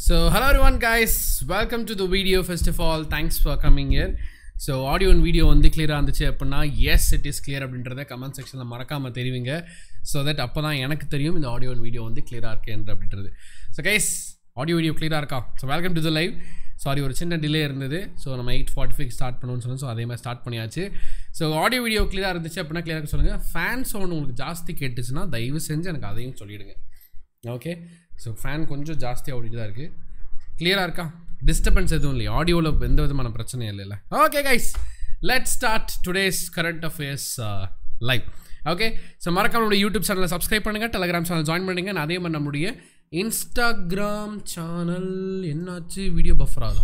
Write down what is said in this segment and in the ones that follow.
So, hello everyone, guys. Welcome to the video. First of all, thanks for coming here. So audio and video வந்து கிளியராக இருந்துச்சு அப்படின்னா yes it is clear அப்படின்றத comment செக்ஷனில் மறக்காமல் தெரிவிங்க ஸோ தட் அப்போ தான் எனக்கு தெரியும் இந்த ஆடியோ அண்ட் வீடியோ வந்து கிளியராக இருக்கேன் அப்படின்றது ஸோ கைஸ் ஆடியோ வீடியோ கிளியராக இருக்கா so welcome to the live sorry ஒரு சின்ன டிலே இருந்தது ஸோ நம்ம எயிட் ஃபார்ட்டி ஃபைவ் ஸ்டார்ட் பண்ணுவோம்னு சொன்னோம் ஸோ அதே மாதிரி ஸ்டார்ட் பண்ணியாச்சு ஸோ ஆடியோ வீடியோ கிளியராக இருந்துச்சு அப்படின்னா கிளியராக சொல்லுங்கள் ஃபேன் சவுண்ட் உங்களுக்கு ஜாஸ்தி கேட்டுச்சுன்னா தயவு செஞ்சு எனக்கு அதையும் சொல்லிவிடுங்க ஓகே ஸோ ஃபேன் கொஞ்சம் ஜாஸ்தியாக ஓடிட்டு தான் இருக்குது கிளியராக இருக்கா டிஸ்டர்பன்ஸ் எதுவும் இல்லையா ஆடியோவில் எந்த விதமான பிரச்சனையும் இல்லைல்ல okay guys let start today's current affairs live okay so மறக்காம நம்மளுடைய யூடியூப் சேனலை சப்ஸ்கிரைப் பண்ணுங்கள் டெலிகிராம் சேனல் ஜாயின் பண்ணுங்க அதே மாதிரி நம்முடைய இன்ஸ்டாகிராம் சேனல் என்னாச்சு வீடியோ பஃபர் ஆகுதா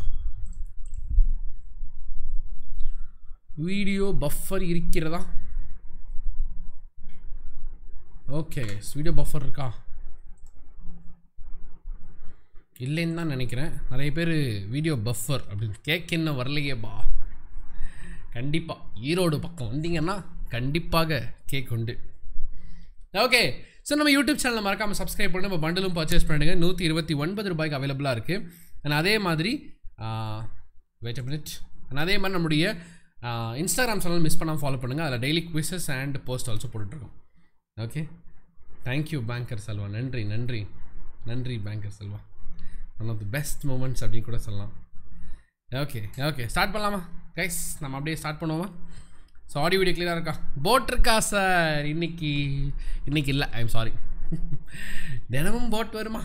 வீடியோ பஃபர் இருக்கிறதா ஓகே வீடியோ பஃபர் இருக்கா இல்லைன்னு தான் நினைக்கிறேன் நிறைய பேர் வீடியோ பஃபர் அப்படின்னு கேக் என்ன வரலையே பா கண்டிப்பாக ஈரோடு பக்கம் வந்தீங்கன்னா கண்டிப்பாக கேக் உண்டு ஓகே ஸோ நம்ம யூடியூப் சேனலை மறக்காமல் சப்ஸ்கிரைப் பண்ணி நம்ம பண்டலும் பர்ச்சேஸ் பண்ணிடுங்க நூற்றி இருபத்தி ஒன்பது ரூபாய்க்கு அவைலபிளாக இருக்குது அண்ட் அதே மாதிரி வெயிட் மினிட் அண்ட் அதே மாதிரி நம்முடைய இன்ஸ்டாகிராம் சேனல் மிஸ் பண்ணாமல் ஃபாலோ பண்ணுங்கள் அதில் daily quizzes and post also போட்டுட்ருக்கோம் ஓகே தேங்க்யூ பேங்கர் செல்வா நன்றி நன்றி நன்றி banker Selva one of the best moments அப்படின்னு கூட சொல்லலாம் ஓகே ஓகே ஸ்டார்ட் பண்ணலாமா கைஸ் நம்ம அப்படியே ஸ்டார்ட் பண்ணுவோமா ஸோ ஆடியோ வீடியோ கிளியராக இருக்கா போட் இருக்கா சார் இன்னைக்கு இன்னைக்கு இல்லை ஐ எம் சாரி தினமும் போட் வருமா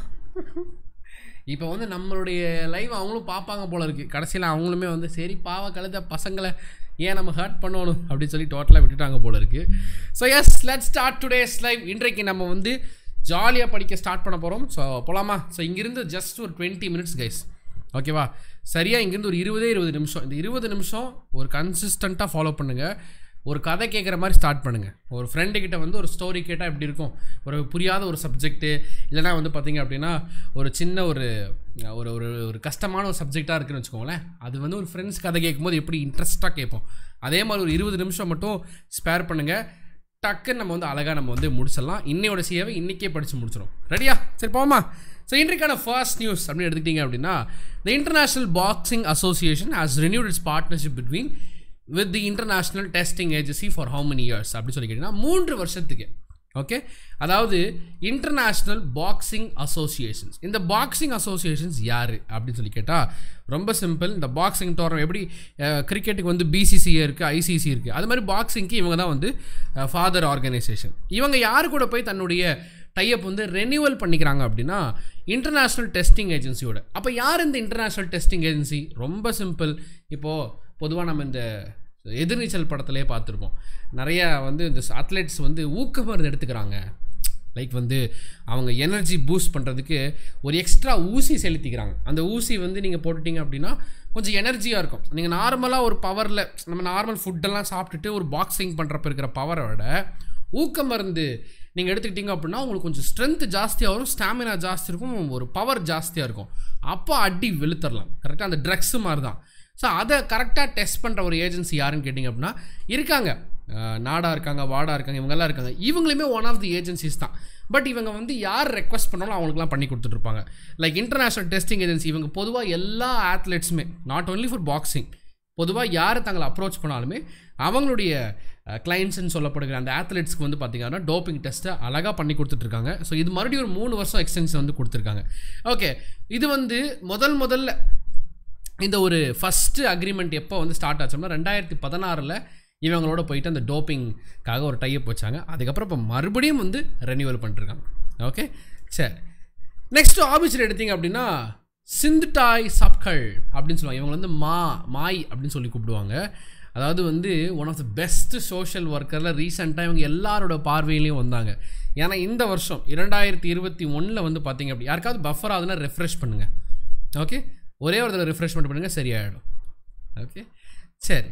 இப்போ வந்து நம்மளுடைய லைவ் அவங்களும் பார்ப்பாங்க போல இருக்குது கடைசியில் அவங்களுமே வந்து சரி பாவ கழுத பசங்களை ஏன் நம்ம ஹர்ட் பண்ணணும் அப்படின்னு சொல்லி டோட்டலாக விட்டுட்டாங்க போல இருக்குது so yes let start today's live இன்றைக்கு நம்ம வந்து ஜாலியாக படிக்க ஸ்டார்ட் பண்ண போகிறோம் ஸோ போகலாமா ஸோ இங்கேருந்து ஜஸ்ட் ஒரு டுவெண்ட்டி மினிட்ஸ் கைஸ் ஓகேவா சரியாக இங்கேருந்து ஒரு இருபதே இருபது நிமிஷம் இந்த இருபது நிமிஷம் ஒரு கன்சிஸ்டண்ட்டாக ஃபாலோ பண்ணுங்கள் ஒரு கதை கேட்குற மாதிரி ஸ்டார்ட் பண்ணுங்கள் ஒரு ஃப்ரெண்டுக்கிட்ட வந்து ஒரு ஸ்டோரி கேட்டால் எப்படி இருக்கும் ஒரு புரியாத ஒரு சப்ஜெக்ட்டு இல்லைனா வந்து பார்த்திங்க அப்படின்னா ஒரு சின்ன ஒரு ஒரு ஒரு ஒரு கஷ்டமான ஒரு சப்ஜெக்டாக இருக்குன்னு வச்சுக்கோங்களேன் அது வந்து ஒரு ஃப்ரெண்ட்ஸ் கதை கேட்கும்போது எப்படி இன்ட்ரெஸ்ட்டாக கேட்போம் அதே மாதிரி ஒரு இருபது நிமிஷம் மட்டும் ஸ்பேர் பண்ணுங்கள் டக்குன்னு நம்ம வந்து அழகாக நம்ம வந்து முடிச்சிடலாம் இன்னையோட சிஏவை இன்றைக்கே படித்து முடிச்சிடும் ரெடியா சரி போமா ஸோ இன்றைக்கான ஃபர்ஸ்ட் நியூஸ் அப்படின்னு எடுத்துக்கிட்டிங்க அப்படின்னா the international boxing association has renewed its partnership between with the international testing agency for how many years அப்படின்னு சொல்லி கேட்டிங்கன்னா மூன்று வருஷத்துக்கு ஓகே அதாவது இன்டர்நேஷ்னல் பாக்ஸிங் அசோசியேஷன்ஸ் இந்த பாக்ஸிங் அசோசியேஷன்ஸ் யார் அப்படின்னு சொல்லி கேட்டால் ரொம்ப சிம்பிள் இந்த பாக்ஸிங் டோர்னம் எப்படி கிரிக்கெட்டுக்கு வந்து பிசிசிஏ இருக்குது ஐசிசி இருக்குது அது மாதிரி பாக்ஸிங்க்கு இவங்க தான் வந்து ஃபாதர் ஆர்கனைசேஷன் இவங்க யார் கூட போய் தன்னுடைய டைப் வந்து ரெனியூவல் பண்ணிக்கிறாங்க அப்படின்னா இன்டர்நேஷ்னல் டெஸ்டிங் ஏஜென்சியோட அப்போ யார் இந்த இன்டர்நேஷ்னல் டெஸ்டிங் ஏஜென்சி ரொம்ப சிம்பிள் இப்போது பொதுவாக நம்ம இந்த எதிர்நீச்சல் படத்துலேயே பார்த்துருப்போம் நிறையா வந்து இந்த அத்லெட்ஸ் வந்து ஊக்க மருந்து எடுத்துக்கிறாங்க லைக் வந்து அவங்க எனர்ஜி பூஸ்ட் பண்ணுறதுக்கு ஒரு எக்ஸ்ட்ரா ஊசி செலுத்திக்கிறாங்க அந்த ஊசி வந்து நீங்கள் போட்டுட்டீங்க அப்படின்னா கொஞ்சம் எனர்ஜியாக இருக்கும் நீங்கள் நார்மலாக ஒரு பவரில் நம்ம நார்மல் ஃபுட்டெல்லாம் சாப்பிட்டுட்டு ஒரு பாக்ஸிங் பண்ணுறப்ப இருக்கிற பவரை விட ஊக்க மருந்து நீங்கள் எடுத்துக்கிட்டீங்க அப்படின்னா உங்களுக்கு கொஞ்சம் ஸ்ட்ரென்த் ஜாஸ்தியாக வரும் ஸ்டாமினா ஜாஸ்தி இருக்கும் ஒரு பவர் ஜாஸ்தியாக இருக்கும் அப்போ அடி வெளுத்தரலாம் கரெக்டாக அந்த ட்ரக்ஸு மாதிரி தான் ஸோ அதை கரெக்டாக டெஸ்ட் பண்ணுற ஒரு ஏஜென்சி யாருன்னு கேட்டிங்க அப்படின்னா இருக்காங்க நாடா இருக்காங்க வாடா இருக்காங்க இவங்கெல்லாம் இருக்காங்க இவங்களுமே ஒன் ஆஃப் தி ஏஜென்சிஸ் தான் பட் இவங்க வந்து யார் ரெக்வஸ்ட் பண்ணாலும் அவங்களுக்குலாம் பண்ணி கொடுத்துட்ருப்பாங்க லைக் இன்டர்நேஷ்னல் டெஸ்டிங் ஏஜென்சி இவங்க பொதுவாக எல்லா ஆத்லெட்ஸுமே நாட் ஓன்லி ஃபார் பாக்ஸிங் பொதுவாக யார் தங்களை அப்ரோச் பண்ணாலுமே அவங்களுடைய கிளைண்ட்ஸ்ன்னு சொல்லப்படுகிற அந்த ஆத்லெட்ஸ்க்கு வந்து பார்த்திங்கன்னா டோப்பிங் டெஸ்ட்டை அழகாக பண்ணி கொடுத்துட்ருக்காங்க ஸோ இது மறுபடியும் ஒரு மூணு வருஷம் எக்ஸ்டென்ஷன் வந்து கொடுத்துருக்காங்க ஓகே இது வந்து முதல் முதல்ல இந்த ஒரு ஃபஸ்ட்டு அக்ரிமெண்ட் எப்போ வந்து ஸ்டார்ட் ஆச்சோம்னா ரெண்டாயிரத்தி பதினாறில் இவங்களோட போயிட்டு அந்த டோப்பிங்காக ஒரு டைப் வச்சாங்க அதுக்கப்புறம் இப்போ மறுபடியும் வந்து ரெனியூவல் பண்ணிருக்காங்க ஓகே சரி நெக்ஸ்ட் ஆபிஸ்ட் எடுத்தீங்க அப்படின்னா சிந்துட்டாய் சப்கள் அப்படின்னு சொல்லுவாங்க இவங்க வந்து மா மாய் அப்படின்னு சொல்லி கூப்பிடுவாங்க அதாவது வந்து one of the best social ஒர்க்கரில் ரீசெண்டாக இவங்க எல்லாரோட பார்வையிலையும் வந்தாங்க ஏன்னா இந்த வருஷம் இரண்டாயிரத்தி இருபத்தி ஒன்றில் வந்து பார்த்தீங்க அப்படி யாருக்காவது பஃபர் ஆகுதுன்னா ரெஃப்ரெஷ் பண்ணுங்கள் ஓகே ஒரே ஒரு தடவை ரிஃப்ரெஷ்மெண்ட் பண்ணுங்கள் சரியாயிடும் ஓகே சரி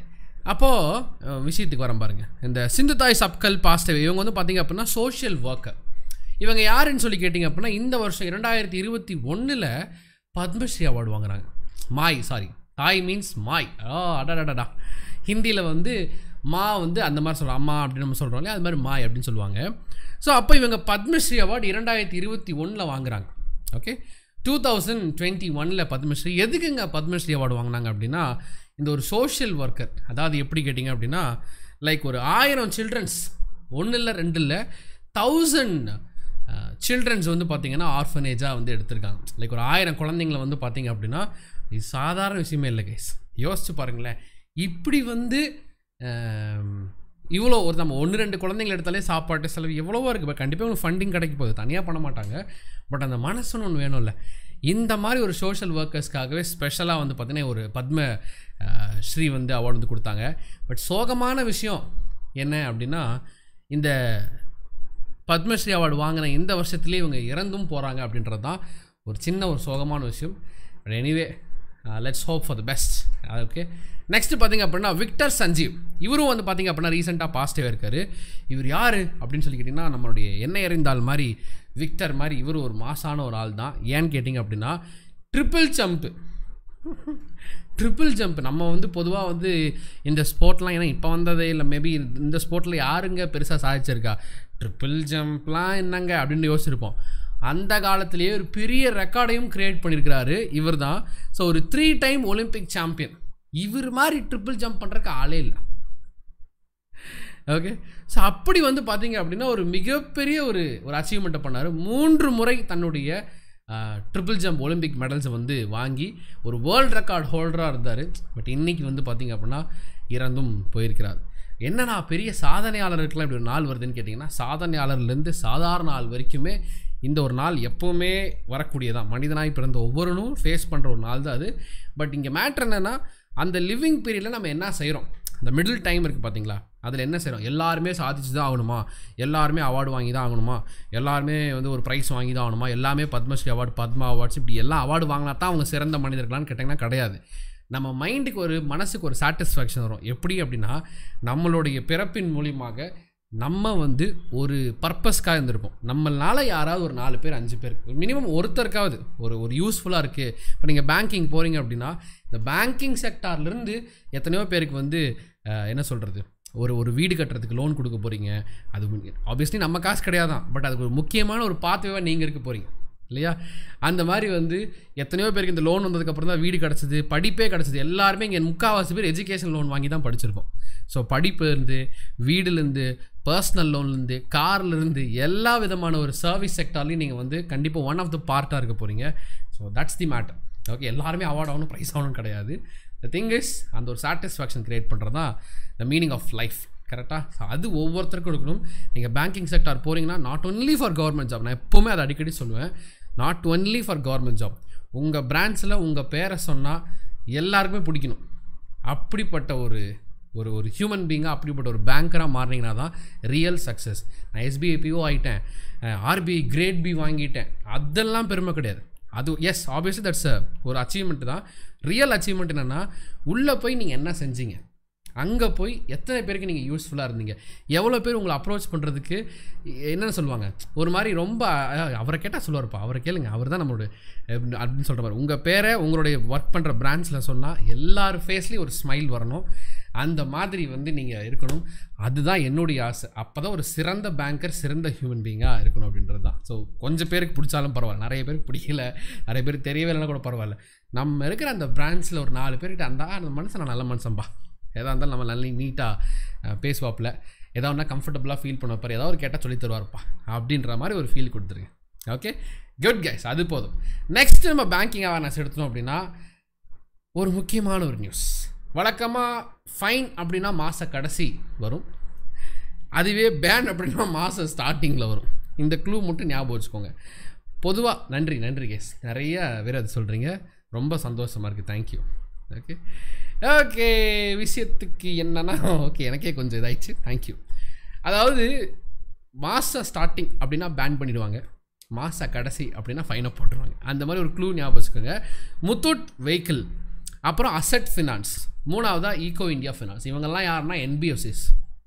அப்போது விஷயத்துக்கு வரேன் பாருங்கள் இந்த சிந்து தாய் சப்கல் பாஸ்டவே இவங்க வந்து பார்த்திங்க அப்படின்னா சோஷியல் ஒர்க்கர் இவங்க யாருன்னு சொல்லி கேட்டிங்க அப்படின்னா இந்த வருஷம் இரண்டாயிரத்தி இருபத்தி ஒன்றில் பத்மஸ்ரீ அவார்டு வாங்குறாங்க மாய் சாரி தாய் மீன்ஸ் மாய் ஆ அடாடாடா ஹிந்தியில் வந்து மா வந்து அந்த மாதிரி சொல்கிறோம் அம்மா அப்படின்னு நம்ம சொல்கிறோம் இல்லையா அது மாதிரி மாய் அப்படின்னு சொல்லுவாங்க ஸோ அப்போ இவங்க பத்மஸ்ரீ அவார்டு இரண்டாயிரத்தி இருபத்தி ஒன்றில் வாங்குறாங்க ஓகே டூ தௌசண்ட் டுவெண்ட்டி ஒனில் பத்மஸ்ரீ எதுக்குங்க பத்மஸ்ரீ அவார்டு வாங்கினாங்க அப்படின்னா இந்த ஒரு சோஷியல் ஒர்க்கர் அதாவது எப்படி கேட்டிங்க அப்படின்னா லைக் ஒரு ஆயிரம் சில்ட்ரன்ஸ் ஒன்று இல்லை ரெண்டு இல்லை தௌசண்ட் சில்ட்ரன்ஸ் வந்து பார்த்திங்கன்னா ஆர்ஃபனேஜாக வந்து எடுத்திருக்காங்க லைக் ஒரு ஆயிரம் குழந்தைங்கள வந்து பார்த்தீங்க அப்படின்னா இது சாதாரண விஷயமே இல்லை கைஸ் யோசிச்சு பாருங்களேன் இப்படி வந்து ஆம், இவ்வளோ ஒரு நம்ம ஒன்று ரெண்டு குழந்தைங்கள எடுத்தாலே சாப்பாட்டு செலவு எவ்வளவோ இருக்குது பட் கண்டிப்பாக உங்களுக்கு ஃபண்டிங் கிடைக்க போகுது தனியாக பண்ண மாட்டாங்க பட் அந்த மனசுன்னு ஒன்று வேணும்ல இந்த மாதிரி ஒரு சோஷியல் ஒர்க்கர்ஸ்க்காகவே ஸ்பெஷலாக வந்து பார்த்தீங்கன்னா ஒரு பத்ம அஹ், ஸ்ரீ வந்து அவார்டு வந்து கொடுத்தாங்க பட் சோகமான விஷயம் என்ன அப்படின்னா இந்த பத்மஸ்ரீ அவார்டு வாங்கின இந்த வருஷத்துலேயே இவங்க இறந்தும் போகிறாங்க அப்படின்றது தான் ஒரு சின்ன ஒரு சோகமான விஷயம் but anyway let's hope for the best okay next பார்த்தீங்க அப்படின்னா விக்டர் சஞ்சீவ் இவரும் வந்து பார்த்தீங்க அப்படின்னா ரீசெண்டாக பாசிட்டிவாக இருக்கார் இவர் யார் அப்படின்னு சொல்லி கேட்டிங்கன்னா நம்மளுடைய எண்ணெய் எறிந்தால் மாதிரி விக்டர் மாதிரி இவர் ஒரு மாசான ஒரு ஆள் தான் ஏன்னு கேட்டிங்க அப்படின்னா ட்ரிபிள் ஜம்ப்பு ட்ரிபிள் ஜம்ப் நம்ம வந்து பொதுவாக வந்து இந்த ஸ்போர்ட்லாம் ஏன்னா இப்போ வந்ததே இல்லை மேபி இந்த ஸ்போர்ட்டில் யாருங்க பெருசாக சாதிச்சிருக்கா ட்ரிபிள் ஜம்ப்லாம் என்னங்க அப்படின்னு யோசிச்சிருப்போம் அந்த காலத்திலேயே ஒரு பெரிய ரெக்கார்டையும் கிரியேட் பண்ணியிருக்கிறாரு இவர் தான் ஸோ ஒரு த்ரீ டைம் ஒலிம்பிக் சாம்பியன் இவர் மாதிரி ட்ரிபிள் ஜம்ப் பண்ணுறதுக்கு ஆளே இல்லை ஓகே ஸோ அப்படி வந்து பார்த்தீங்க அப்படின்னா ஒரு மிகப்பெரிய ஒரு ஒரு அச்சீவ்மெண்ட்டை பண்ணார் மூன்று முறை தன்னுடைய ட்ரிபிள் ஜம்ப் ஒலிம்பிக் மெடல்ஸை வந்து வாங்கி ஒரு வேர்ல்ட் ரெக்கார்ட் ஹோல்டராக இருந்தார் பட் இன்னைக்கு வந்து பார்த்தீங்க அப்படின்னா இறந்தும் போயிருக்கிறார் என்னன்னா பெரிய சாதனையாளருக்கெல்லாம் இப்படி ஒரு நாள் வருதுன்னு கேட்டிங்கன்னா சாதனையாளர்லேருந்து சாதாரண ஆள் வரைக்குமே இந்த ஒரு நாள் எப்போவுமே வரக்கூடியதான் மனிதனாய் பிறந்த ஒவ்வொருனும் ஃபேஸ் பண்ணுற ஒரு நாள் தான் அது பட் இங்கே மேட்ரு என்னென்னா அந்த லிவிங் பீரியடில் நம்ம என்ன செய்கிறோம் இந்த மிடில் டைம் இருக்குது பார்த்தீங்களா அதில் என்ன செய்கிறோம் எல்லாருமே சாதிச்சு தான் ஆகணுமா எல்லாருமே அவார்டு வாங்கி தான் ஆகணுமா எல்லாருமே வந்து ஒரு ப்ரைஸ் வாங்கி தான் ஆகணுமா எல்லாமே பத்மஸ்ரீ அவார்டு பத்மா அவார்ட்ஸ் இப்படி எல்லாம் அவார்டு வாங்கினா தான் அவங்க சிறந்த மனிதர்களான்னு கேட்டிங்கன்னா கிடையாது நம்ம மைண்டுக்கு ஒரு மனசுக்கு ஒரு சாட்டிஸ்ஃபேக்ஷன் வரும் எப்படி அப்படின்னா நம்மளுடைய பிறப்பின் மூலியமாக நம்ம வந்து ஒரு பர்பஸ்க்காக இருந்திருப்போம் நம்மளால யாராவது ஒரு நாலு பேர் அஞ்சு பேர் மினிமம் ஒருத்தருக்காவது ஒரு ஒரு யூஸ்ஃபுல்லாக இருக்குது இப்போ நீங்கள் பேங்கிங் போகிறீங்க அப்படின்னா இந்த பேங்கிங் செக்டார்லேருந்து எத்தனையோ பேருக்கு வந்து அஹ், என்ன சொல்கிறது ஒரு ஒரு வீடு கட்டுறதுக்கு லோன் கொடுக்க போகிறீங்க அது ஆப்வியஸ்லி நம்ம காசு கிடையாதான் பட் அதுக்கு ஒரு முக்கியமான ஒரு பாத்வேவாக நீங்கள் இருக்க போகிறீங்க இல்லையா அந்த மாதிரி வந்து எத்தனையோ பேருக்கு இந்த லோன் வந்ததுக்கப்புறம் தான் வீடு கிடச்சிது படிப்பே கிடச்சிது எல்லாருமே இங்கே முக்கால்வாசி பேர் எஜுகேஷன் லோன் வாங்கி தான் படிச்சிருக்கோம் ஸோ படிப்புலேருந்து வீடுலேருந்து பர்சனல் லோன்லேருந்து கார்லேருந்து எல்லா விதமான ஒரு சர்வீஸ் செக்டார்லையும் நீங்கள் வந்து கண்டிப்பாக ஒன் ஆஃப் த பார்ட்டாக இருக்க போகிறீங்க so that's the matter okay எல்லாருமே அவார்ட் ஆகணும் ப்ரைஸ் ஆகணும் கிடையாது த திங் இஸ் அந்த ஒரு சாட்டிஸ்ஃபேக்ஷன் கிரியேட் பண்ணுறது தான் த மீனிங் ஆஃப் லைஃப் கரெக்டாக ஸோ அது ஒவ்வொருத்தருக்கும் இருக்கணும் நீங்கள் பேங்கிங் செக்டார் போகிறீங்கன்னா not only for government job நான் எப்போவுமே அதை அடிக்கடி சொல்லுவேன் not only for government job உங்கள் பிரான்ச்சில் உங்கள் பேரை சொன்னால் எல்லாருக்குமே பிடிக்கணும் அப்படிப்பட்ட ஒரு ஒரு ஒரு ஹியூமன் பீங்காக அப்படிப்பட்ட ஒரு பேங்கராக மாறினீங்கன்னா தான் ரியல் சக்ஸஸ் நான் எஸ்பிஐ பிஓ ஆகிட்டேன் ஆர்பிஐ கிரேட் பி வாங்கிட்டேன் அதெல்லாம் பெருமை கிடையாது அது எஸ் ஆப்வியஸ்லி தட்ஸ் ஒரு அச்சீவ்மெண்ட் தான் ரியல் அச்சீவ்மெண்ட் என்னென்னா உள்ளே போய் நீங்கள் என்ன செஞ்சீங்க அங்கே போய் எத்தனை பேருக்கு நீங்கள் யூஸ்ஃபுல்லாக இருந்தீங்க எவ்வளோ பேர் உங்களை அப்ரோச் பண்ணுறதுக்கு என்னென்னு சொல்லுவாங்க ஒரு மாதிரி ரொம்ப அஹ், அவரை கேட்டால் சொல்லுவார்ப்பா அவரை கேளுங்க அவர் தான் நம்மளோட அஹ், அப்படின்னு சொல்கிற மாதிரி உங்கள் பேரை உங்களுடைய ஒர்க் பண்ணுற பிரான்ச்சில் சொன்னால் எல்லார் ஃபேஸ்லேயும் ஒரு ஸ்மைல் வரணும் அந்த மாதிரி வந்து நீங்கள் இருக்கணும் அதுதான் என்னுடைய ஆசை அப்போ தான் ஒரு சிறந்த பேங்கர் சிறந்த ஹியூமன் பீங்காக இருக்கணும் அப்படின்றது தான் ஸோ கொஞ்சம் பேருக்கு பிடிச்சாலும் பரவாயில்ல நிறைய பேருக்கு பிடிக்கல நிறைய பேருக்கு தெரியவே இல்லைனா கூட பரவாயில்ல நம்ம இருக்கிற அந்த பிரான்ச்சில் ஒரு நாலு பேர்கிட்ட அந்த "ஆ, அந்த மனுஷன் நான் நல்ல மனுஷன்பா எதாக இருந்தாலும் நம்ம நல்ல நீட்டாக பேசுவாப்பில் ஏதாவது ஒன்றா கம்ஃபர்டபுளாக ஃபீல் பண்ண வைப்பார் ஏதாவது ஒரு கேட்டால் சொல்லி தருவார்ப்பா அப்படின்ற மாதிரி ஒரு ஃபீல் கொடுத்துருங்க ஓகே குட் கைஸ் அது போதும் நெக்ஸ்ட் நம்ம பேங்கிங் அவேர்னஸ் எடுத்தோம் அப்படின்னா ஒரு முக்கியமான ஒரு நியூஸ் வழக்கமாக ஃபைன் அப்படின்னா மாத கடைசி வரும் அதுவே பேன் அப்படின்னா மாதம் ஸ்டார்டிங்கில் வரும் இந்த க்ளூ மட்டும் ஞாபகம் வச்சுக்கோங்க பொதுவாக நன்றி நன்றி கேஸ் நிறைய பேர் அது சொல்கிறீங்க ரொம்ப சந்தோஷமாக இருக்குது தேங்க்யூ ஓகே ஓகே விஷயத்துக்கு என்னன்னா ஓகே எனக்கே கொஞ்சம் இதாயிடுச்சு தேங்க்யூ அதாவது மாத ஸ்டார்டிங் அப்படின்னா பேன் பண்ணிடுவாங்க மாத கடைசி அப்படின்னா ஃபைனை போட்டுருவாங்க அந்த மாதிரி ஒரு க்ளூ ஞாபகம் வச்சுக்கோங்க முத்தூட் வெஹிக்கிள் அப்புறம் அசட் ஃபினான்ஸ் மூணாவதா ஈகோ இந்தியா ஃபினான்ஸ் இவங்கெல்லாம் யாருன்னா என்பிஎஃப்சிஸ்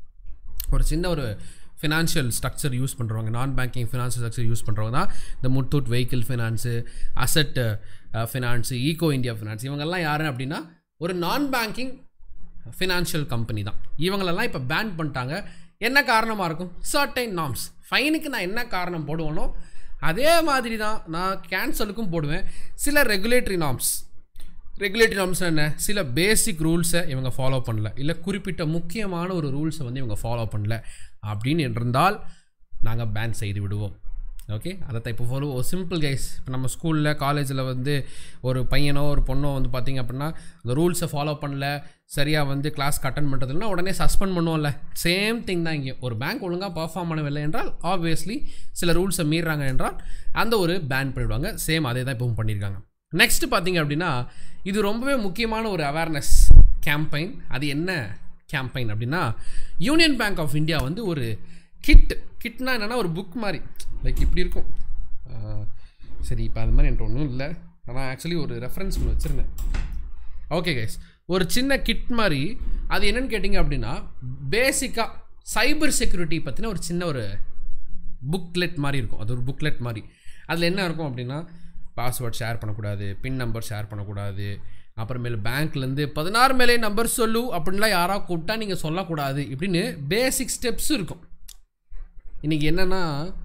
ஒரு சின்ன ஒரு ஃபினான்ஷியல் ஸ்ட்ரக்சர் யூஸ் பண்ணுறவங்க நான் பேங்கிங் ஃபினான்ஷியல் ஸ்ட்ரக்சர் யூஸ் பண்ணுறவங்க தான் இந்த Muthoot vehicle finance asset finance Eco India finance இவங்கெல்லாம் யாரு அப்படின்னா ஒரு நான் பேங்கிங் ஃபினான்ஷியல் கம்பெனி தான் இவங்களெல்லாம் இப்போ பேன் பண்ணிட்டாங்க என்ன காரணமாக இருக்கும் சர்டைன் நார்ம்ஸ் ஃபைனுக்கு நான் என்ன காரணம் போடுவேனோ அதே மாதிரி தான் நான் கேன்சலுக்கும் போடுவேன் சில ரெகுலேட்டரி நார்ம்ஸ் ரெகுலேட்டரி நார்ம்ஸ் என்ன சில பேசிக் ரூல்ஸை இவங்க ஃபாலோ பண்ணல இல்லை குறிப்பிட்ட முக்கியமான ஒரு ரூல்ஸை வந்து இவங்க ஃபாலோ பண்ணல அப்படின்னு இருந்தால் நாங்கள் பேன் செய்து விடுவோம் ஓகே அதை தான் இப்போ ஃபாலோ ஒரு சிம்பிள் கைஸ் இப்போ நம்ம ஸ்கூலில் காலேஜில் வந்து ஒரு பையனோ ஒரு பொண்ணோ வந்து பார்த்திங்க அப்படின்னா அந்த ரூல்ஸை ஃபாலோ பண்ணல சரியாக வந்து கிளாஸ் அட்டன் பண்ணுறதுனா உடனே சஸ்பெண்ட் பண்ணுவோம்ல சேம் திங் தான் இங்கே ஒரு பேங்க் ஒழுங்காக பர்ஃபார்ம் பண்ணவில்லை என்றால் ஆப்வியஸ்லி சில ரூல்ஸை மீறாங்க என்றால் அந்த ஒரு பேன் பண்ணிவிடுவாங்க சேம் அதே தான் இப்பவும் பண்ணியிருக்காங்க நெக்ஸ்ட் பார்த்தீங்க அப்படின்னா இது ரொம்பவே முக்கியமான ஒரு அவேர்னஸ் கேம்பெயின் அது என்ன கேம்பெயின் அப்படின்னா யூனியன் பேங்க் ஆஃப் இந்தியா வந்து ஒரு கிட் கிட்னா என்னென்னா ஒரு புக் மாதிரி லைக் இப்படி இருக்கும் ஆஹ் சரி இப்போ அது மாதிரி என்கிட்ட ஒன்றும் இல்லை ஆனால் ஆக்சுவலி ஒரு ரெஃபரன்ஸ் ஒன்று வச்சுருந்தேன் ஓகே கைஸ் ஒரு சின்ன கிட் மாதிரி அது என்னன்னு கேட்டிங்க அப்படின்னா பேசிக்காக சைபர் செக்யூரிட்டி பற்றின ஒரு சின்ன ஒரு புக்லெட் மாதிரி இருக்கும் அது ஒரு புக்லெட் மாதிரி அதில் என்ன இருக்கும் அப்படின்னா பாஸ்வேர்ட் ஷேர் பண்ணக்கூடாது பின் நம்பர் ஷேர் பண்ணக்கூடாது அப்புறமேல் பேங்க்லேருந்து பதினாறு மேலே நம்பர் சொல்லு அப்படின்லாம் யாராவது கூப்பிட்டா நீங்கள் சொல்லக்கூடாது இப்படின்னு பேசிக் ஸ்டெப்ஸ் இருக்கும் இன்றைக்கி என்னென்னா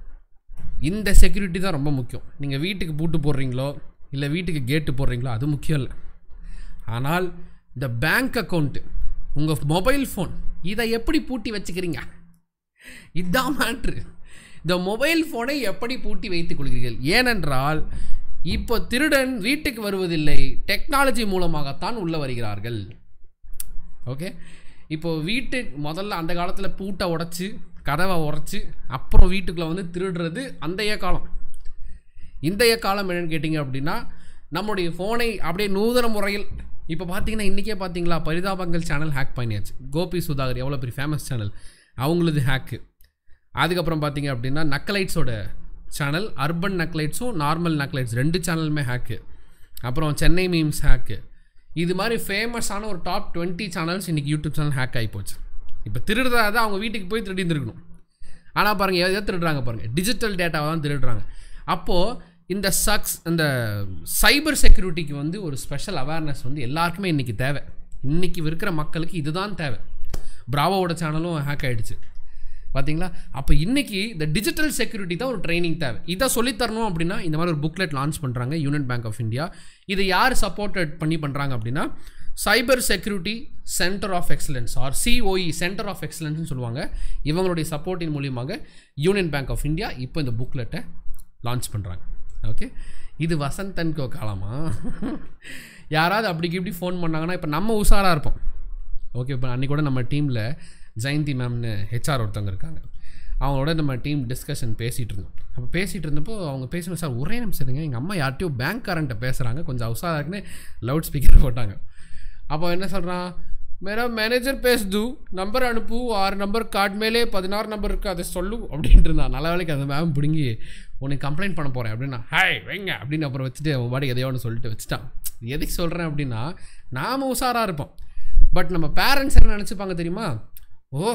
இந்த செக்யூரிட்டி தான் ரொம்ப முக்கியம் நீங்கள் வீட்டுக்கு பூட்டு போடுறீங்களோ இல்லை வீட்டுக்கு கேட்டு போடுறீங்களோ அது முக்கியம் இல்லை ஆனால் இந்த பேங்க் அக்கௌண்ட்டு உங்கள் மொபைல் ஃபோன் இதை எப்படி பூட்டி வச்சுக்கிறீங்க இதுதான் மேட்ரு இந்த மொபைல் ஃபோனை எப்படி பூட்டி வைத்துக் கொள்கிறீர்கள் ஏனென்றால் இப்போ திருடன் வீட்டுக்கு வருவதில்லை டெக்னாலஜி மூலமாகத்தான் உள்ள வருகிறார்கள் ஓகே இப்போ வீட்டு முதல்ல அந்த காலத்தில் பூட்டை உடச்சி கதவை உடச்சி அப்புறம் வீட்டுக்குள்ளே வந்து திருடுறது அந்தைய காலம் இந்தைய காலம் என்னன்னு கேட்டிங்க அப்படின்னா நம்முடைய ஃபோனை அப்படியே நூதன முறையில் இப்போ பார்த்தீங்கன்னா இன்றைக்கே பார்த்தீங்களா பரிதாபங்கள் சேனல் ஹேக் பண்ணியாச்சு கோபி சுதாகர் எவ்வளோ பெரிய ஃபேமஸ் சேனல் அவங்களது ஹேக்கு அதுக்கப்புறம் பார்த்தீங்க அப்படின்னா நக்கலைட்ஸோட சேனல் அர்பன் நக்லைட்ஸும் நார்மல் நக்லைட்ஸ் ரெண்டு சேனலுமே ஹேக்கு அப்புறம் சென்னை மீம்ஸ் ஹேக்கு இது மாதிரி ஃபேமஸான ஒரு டாப் டுவெண்ட்டி சேனல்ஸ் இன்றைக்கி யூடியூப் சேனல் ஹேக் ஆகி போச்சு இப்போ திருடுறதா தான் அவங்க வீட்டுக்கு போய் திருடி இருந்திருக்கணும் ஆனால் பாருங்கள் எதை திருடுறாங்க பாருங்கள் டிஜிட்டல் டேட்டாவை தான் திருடுறாங்க அப்போது இந்த சக்ஸ் இந்த சைபர் செக்யூரிட்டிக்கு வந்து ஒரு ஸ்பெஷல் அவேர்னஸ் வந்து எல்லாருக்குமே இன்றைக்கி தேவை இன்றைக்கி இருக்கிற மக்களுக்கு இதுதான் தேவை பிராவோட சேனலும் ஹேக் ஆகிடுச்சு பார்த்தீங்களா அப்போ இன்றைக்கி இந்த டிஜிட்டல் செக்யூரிட்டி தான் ஒரு ட்ரைனிங் தேவை இதை சொல்லித்தரணும் அப்படின்னா இந்த மாதிரி ஒரு புக்லெட் லான்ச் பண்ணுறாங்க யூனியன் பேங்க் ஆஃப் இந்தியா இதை யார் சப்போர்ட்டட் பண்ணி பண்ணுறாங்க அப்படின்னா cyber security centre of excellence or COE centre of எக்ஸலன்ஸ்னு சொல்லுவாங்க இவங்களுடைய சப்போர்ட்டின் மூலியமாக யூனியன் பேங்க் ஆஃப் இந்தியா இப்போ இந்த புக்லெட்டை லான்ச் பண்ணுறாங்க ஓகே இது வசந்தன்கோ காலமா யாராவது அப்படிக்கு இப்படி ஃபோன் பண்ணாங்கன்னா இப்போ நம்ம உஷாராக இருப்போம் ஓகே இப்போ அன்றைக்கி கூட நம்ம டீமில் ஜெயந்தி மேம்னு ஹெச்ஆர் ஒருத்தவங்க இருக்காங்க அவங்களோட நம்ம டீம் டிஸ்கஷன் பேசிகிட்டு இருந்தோம் அப்போ பேசிகிட்டு இருந்தப்போ அவங்க பேசணும் சார் ஒரே நிமிஷம் இருங்க எங்கள் அம்மா யார்ட்டையோ பேங்க் கரண்ட்டை பேசுகிறாங்க கொஞ்சம் அவசரம் இருக்குன்னு லவுட் ஸ்பீக்கர் போட்டாங்க அப்போ என்ன சொல்கிறான் மேரா மேனேஜர் பேசுது நம்பர் அனுப்பு ஆறு நம்பர் கார்டு மேலே பதினாறு நம்பர் இருக்குது அதை சொல்லு அப்படின்ட்டு இருந்தான் நல்ல வேலைக்கு அந்த மேம் பிடுங்கி உனக்கு கம்ப்ளைண்ட் பண்ண போகிறேன் அப்படின்னா ஹாய் வைங்க அப்படின்னு அப்புறம் வச்சுட்டு அவன் பாடி எதையோ ஒன்று சொல்லிட்டு வச்சுட்டான் எதுக்கு சொல்கிறேன் அப்படின்னா நாம் உஷாராக இருப்போம் பட் நம்ம பேரண்ட்ஸ் என்ன நினச்சிப்பாங்க தெரியுமா ஓ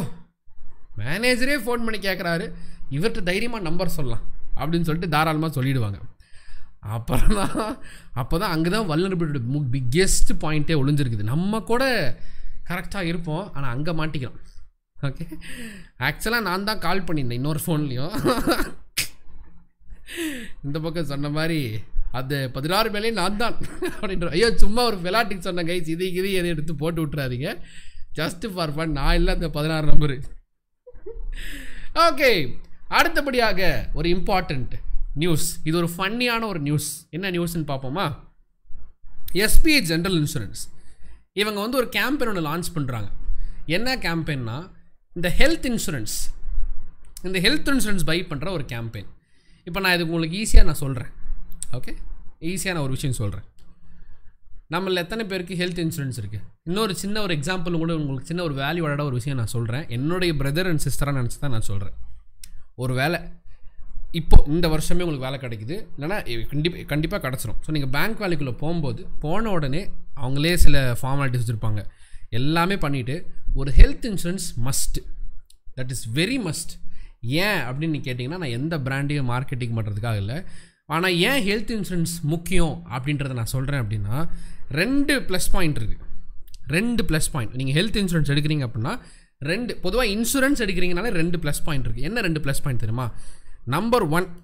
மேனேஜரே ஃபோன் பண்ணி கேட்குறாரு இவர்கிட்ட தைரியமாக நம்பர் சொல்லலாம் அப்படின்னு சொல்லிட்டு தாராளமாக சொல்லிடுவாங்க அப்புறம் தான் அப்போ தான் அங்கே தான் வல்லரபிலிட்டி பிக்கெஸ்ட் பாயிண்ட்டே ஒளிஞ்சிருக்குது நம்ம கூட கரெக்டாக இருப்போம் ஆனால் அங்கே மாட்டிக்கிறோம் ஓகே ஆக்சுவலாக நான் தான் கால் பண்ணியிருந்தேன் இன்னொரு ஃபோன்லேயும் இந்த பக்கம் சொன்ன மாதிரி அது பதினாறு மேலே நான் தான் அப்படின்ற ஐயோ சும்மா ஒரு விளாட்டுக்கு சொன்ன கைஸ் இது இது எதை எடுத்து போட்டு விட்றாதீங்க ஜஸ்ட் ஃபார் ஃபன் நான் இல்லை அந்த பதினாறு நம்பரு ஓகே அடுத்தபடியாக ஒரு இம்பார்ட்டண்ட் நியூஸ் இது ஒரு ஃபன்னியான ஒரு நியூஸ் என்ன நியூஸ்னு பார்ப்போமா எஸ்பிஐ ஜென்ரல் இன்சூரன்ஸ் இவங்க வந்து ஒரு கேம்பெயின் ஒன்று லான்ச் பண்ணுறாங்க என்ன கேம்பெயின்னா இந்த ஹெல்த் இன்சூரன்ஸ் இந்த ஹெல்த் இன்சூரன்ஸ் பை பண்ணுற ஒரு கேம்பெயின் இப்போ நான் இதுக்கு உங்களுக்கு ஈஸியாக நான் சொல்கிறேன் ஓகே ஈஸியாக நான் ஒரு விஷயம் சொல்கிறேன் நம்மள எத்தனை பேருக்கு ஹெல்த் இன்சூரன்ஸ் இருக்குது இன்னொரு சின்ன ஒரு எக்ஸாம்பிள் கூட உங்களுக்கு சின்ன ஒரு வேல்யூவோட ஒரு விஷயம் நான் சொல்கிறேன் என்னுடைய பிரதர் அண்ட் சிஸ்டராக நினச்சி தான் நான் சொல்கிறேன் ஒரு வேலை இப்போ இந்த வருஷமே உங்களுக்கு வேலை கிடைக்குது இல்லைனா கண்டிப்பாக கண்டிப்பாக கிடச்சிரும் ஸோ நீங்கள் பேங்க் வேலைக்குள்ளே போகும்போது போன உடனே அவங்களே சில ஃபார்மாலிட்டிஸ் வச்சுருப்பாங்க எல்லாமே பண்ணிவிட்டு ஒரு health insurance must that is very must ஏன் அப்படின்னு நீ கேட்டிங்கன்னா நான் எந்த பிராண்டையும் மார்க்கெட்டிங் பண்ணுறதுக்காக இல்லை ஆனால் ஏன் ஹெல்த் இன்சூரன்ஸ் முக்கியம் அப்படின்றத நான் சொல்கிறேன் அப்படின்னா ரெண்டு ப்ளஸ் பாயிண்ட் இருக்குது ரெண்டு ப்ளஸ் பாயிண்ட் நீங்கள் ஹெல்த் இன்சூரன்ஸ் எடுக்கிறீங்க அப்படின்னா ரெண்டு பொதுவாக இன்சூரன்ஸ் எடுக்கிறீங்கனாலே ரெண்டு ப்ளஸ் பாயிண்ட் இருக்குது என்ன ரெண்டு ப்ளஸ் பாயிண்ட் தெரியுமா நம்பர் ஒன்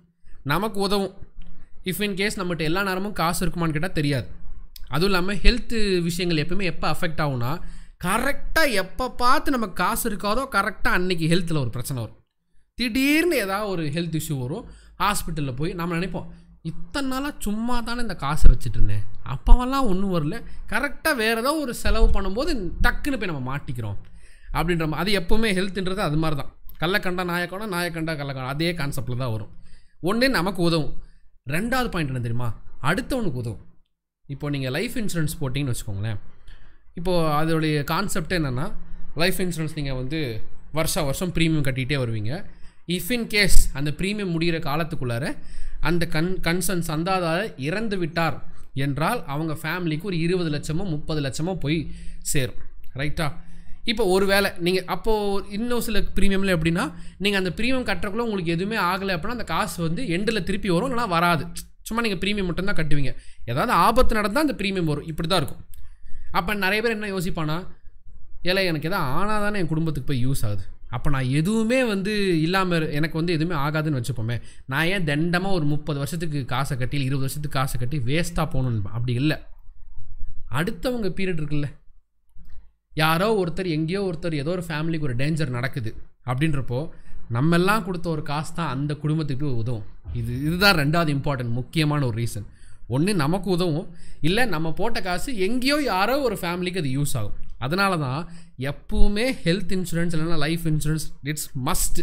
நமக்கு உதவும் இஃப் இன் கேஸ் நம்மகிட்ட எல்லா நேரமும் காசு இருக்குமான்னு கேட்டால் தெரியாது அதுவும் இல்லாமல் ஹெல்த்து விஷயங்கள் எப்பவுமே எப்போ அஃபெக்ட் ஆகும்னா கரெக்டாக எப்போ பார்த்து நமக்கு காசு இருக்காதோ கரெக்டாக அன்னைக்கு ஹெல்த்தில் ஒரு பிரச்சனை வரும் திடீர்னு ஏதாவது ஒரு ஹெல்த் இஷ்யூ வரும் ஹாஸ்பிட்டலில் போய் நம்ம நினைப்போம் இத்தனை நாளாக சும்மா தானே இந்த காசை வச்சுட்டு இருந்தேன் அப்போவெல்லாம் ஒன்றும் வரல கரெக்டாக வேறு ஏதோ ஒரு செலவு பண்ணும்போது டக்குன்னு போய் நம்ம மாட்டிக்கிறோம் அப்படின்ற மா- அது எப்போவுமே ஹெல்த்ன்றது அது மாதிரி தான் கள்ளக்கண்டா நாயக்கண்டா நாயக்கண்டா கள்ளக்கண்டா அதே கான்செப்டில் தான் வரும் ஒன்று நமக்கு உதவும் ரெண்டாவது பாயிண்ட் என்ன தெரியுமா அடுத்தவனுக்கு உதவும் இப்போ நீங்கள் லைஃப் இன்சூரன்ஸ் போட்டிங்கன்னு வச்சுக்கோங்களேன் இப்போது அதோடைய கான்செப்ட் என்னென்னா லைஃப் இன்சூரன்ஸ் நீங்கள் வந்து வருஷம் வருஷம் ப்ரீமியம் கட்டிகிட்டே வருவீங்க இஃப் இன் கேஸ் அந்த ப்ரீமியம் முடிகிற காலத்துக்குள்ளார அந்த கன் கன்சர்ன் சந்தாதாரர் இறந்து விட்டார் என்றால் அவங்க ஃபேமிலிக்கு ஒரு இருபது லட்சமோ முப்பது லட்சமோ போய் சேரும் ரைட்டா இப்போ ஒரு வேளை நீங்கள் அப்போது இன்னும் சில ப்ரீமியமில் எப்படின்னா நீங்கள் அந்த ப்ரீமியம் கட்டுறக்குள்ள உங்களுக்கு எதுவுமே ஆகலை அப்படின்னா அந்த காசு வந்து எண்டில் திருப்பி வரும் இல்லைனா வராது சும்மா நீங்கள் ப்ரீமியம் மட்டும்தான் கட்டுவீங்க ஏதாவது ஆபத்து நடந்தால் அந்த ப்ரீமியம் வரும் இப்படி தான் இருக்கும் அப்போ நிறைய பேர் என்ன யோசிப்பானா ஏலே எனக்கு எதாவது ஆனால் தானே என் குடும்பத்துக்கு போய் யூஸ் ஆகுது அப்போ நான் எதுவுமே வந்து இல்லாமல் எனக்கு வந்து எதுவுமே ஆகாதுன்னு வச்சுப்போமே நான் ஏன் தண்டமாக ஒரு முப்பது வருஷத்துக்கு காசை கட்டி இல்லை இருபது வருஷத்துக்கு காசை கட்டி வேஸ்ட்டாக போகணுன்னு அப்படி இல்லை அடுத்தவங்க பீரியட் இருக்குல்ல யாரோ ஒருத்தர் எங்கேயோ ஒருத்தர் ஏதோ ஒரு ஃபேமிலிக்கு ஒரு டேஞ்சர் நடக்குது அப்படின்றப்போ நம்ம எல்லாம் கொடுத்த ஒரு காசு தான் அந்த குடும்பத்துக்கு போய் உதவும் இது இதுதான் ரெண்டாவது இம்பார்ட்டன்ட் முக்கியமான ஒரு ரீசன் ஒன்று நமக்கு உதவும் இல்லை நம்ம போட்ட காசு எங்கேயோ யாரோ ஒரு ஃபேமிலிக்கு அது யூஸ் ஆகும் அதனால தான் எப்பவுமே ஹெல்த் இன்சூரன்ஸ் இல்லைன்னா life insurance it's must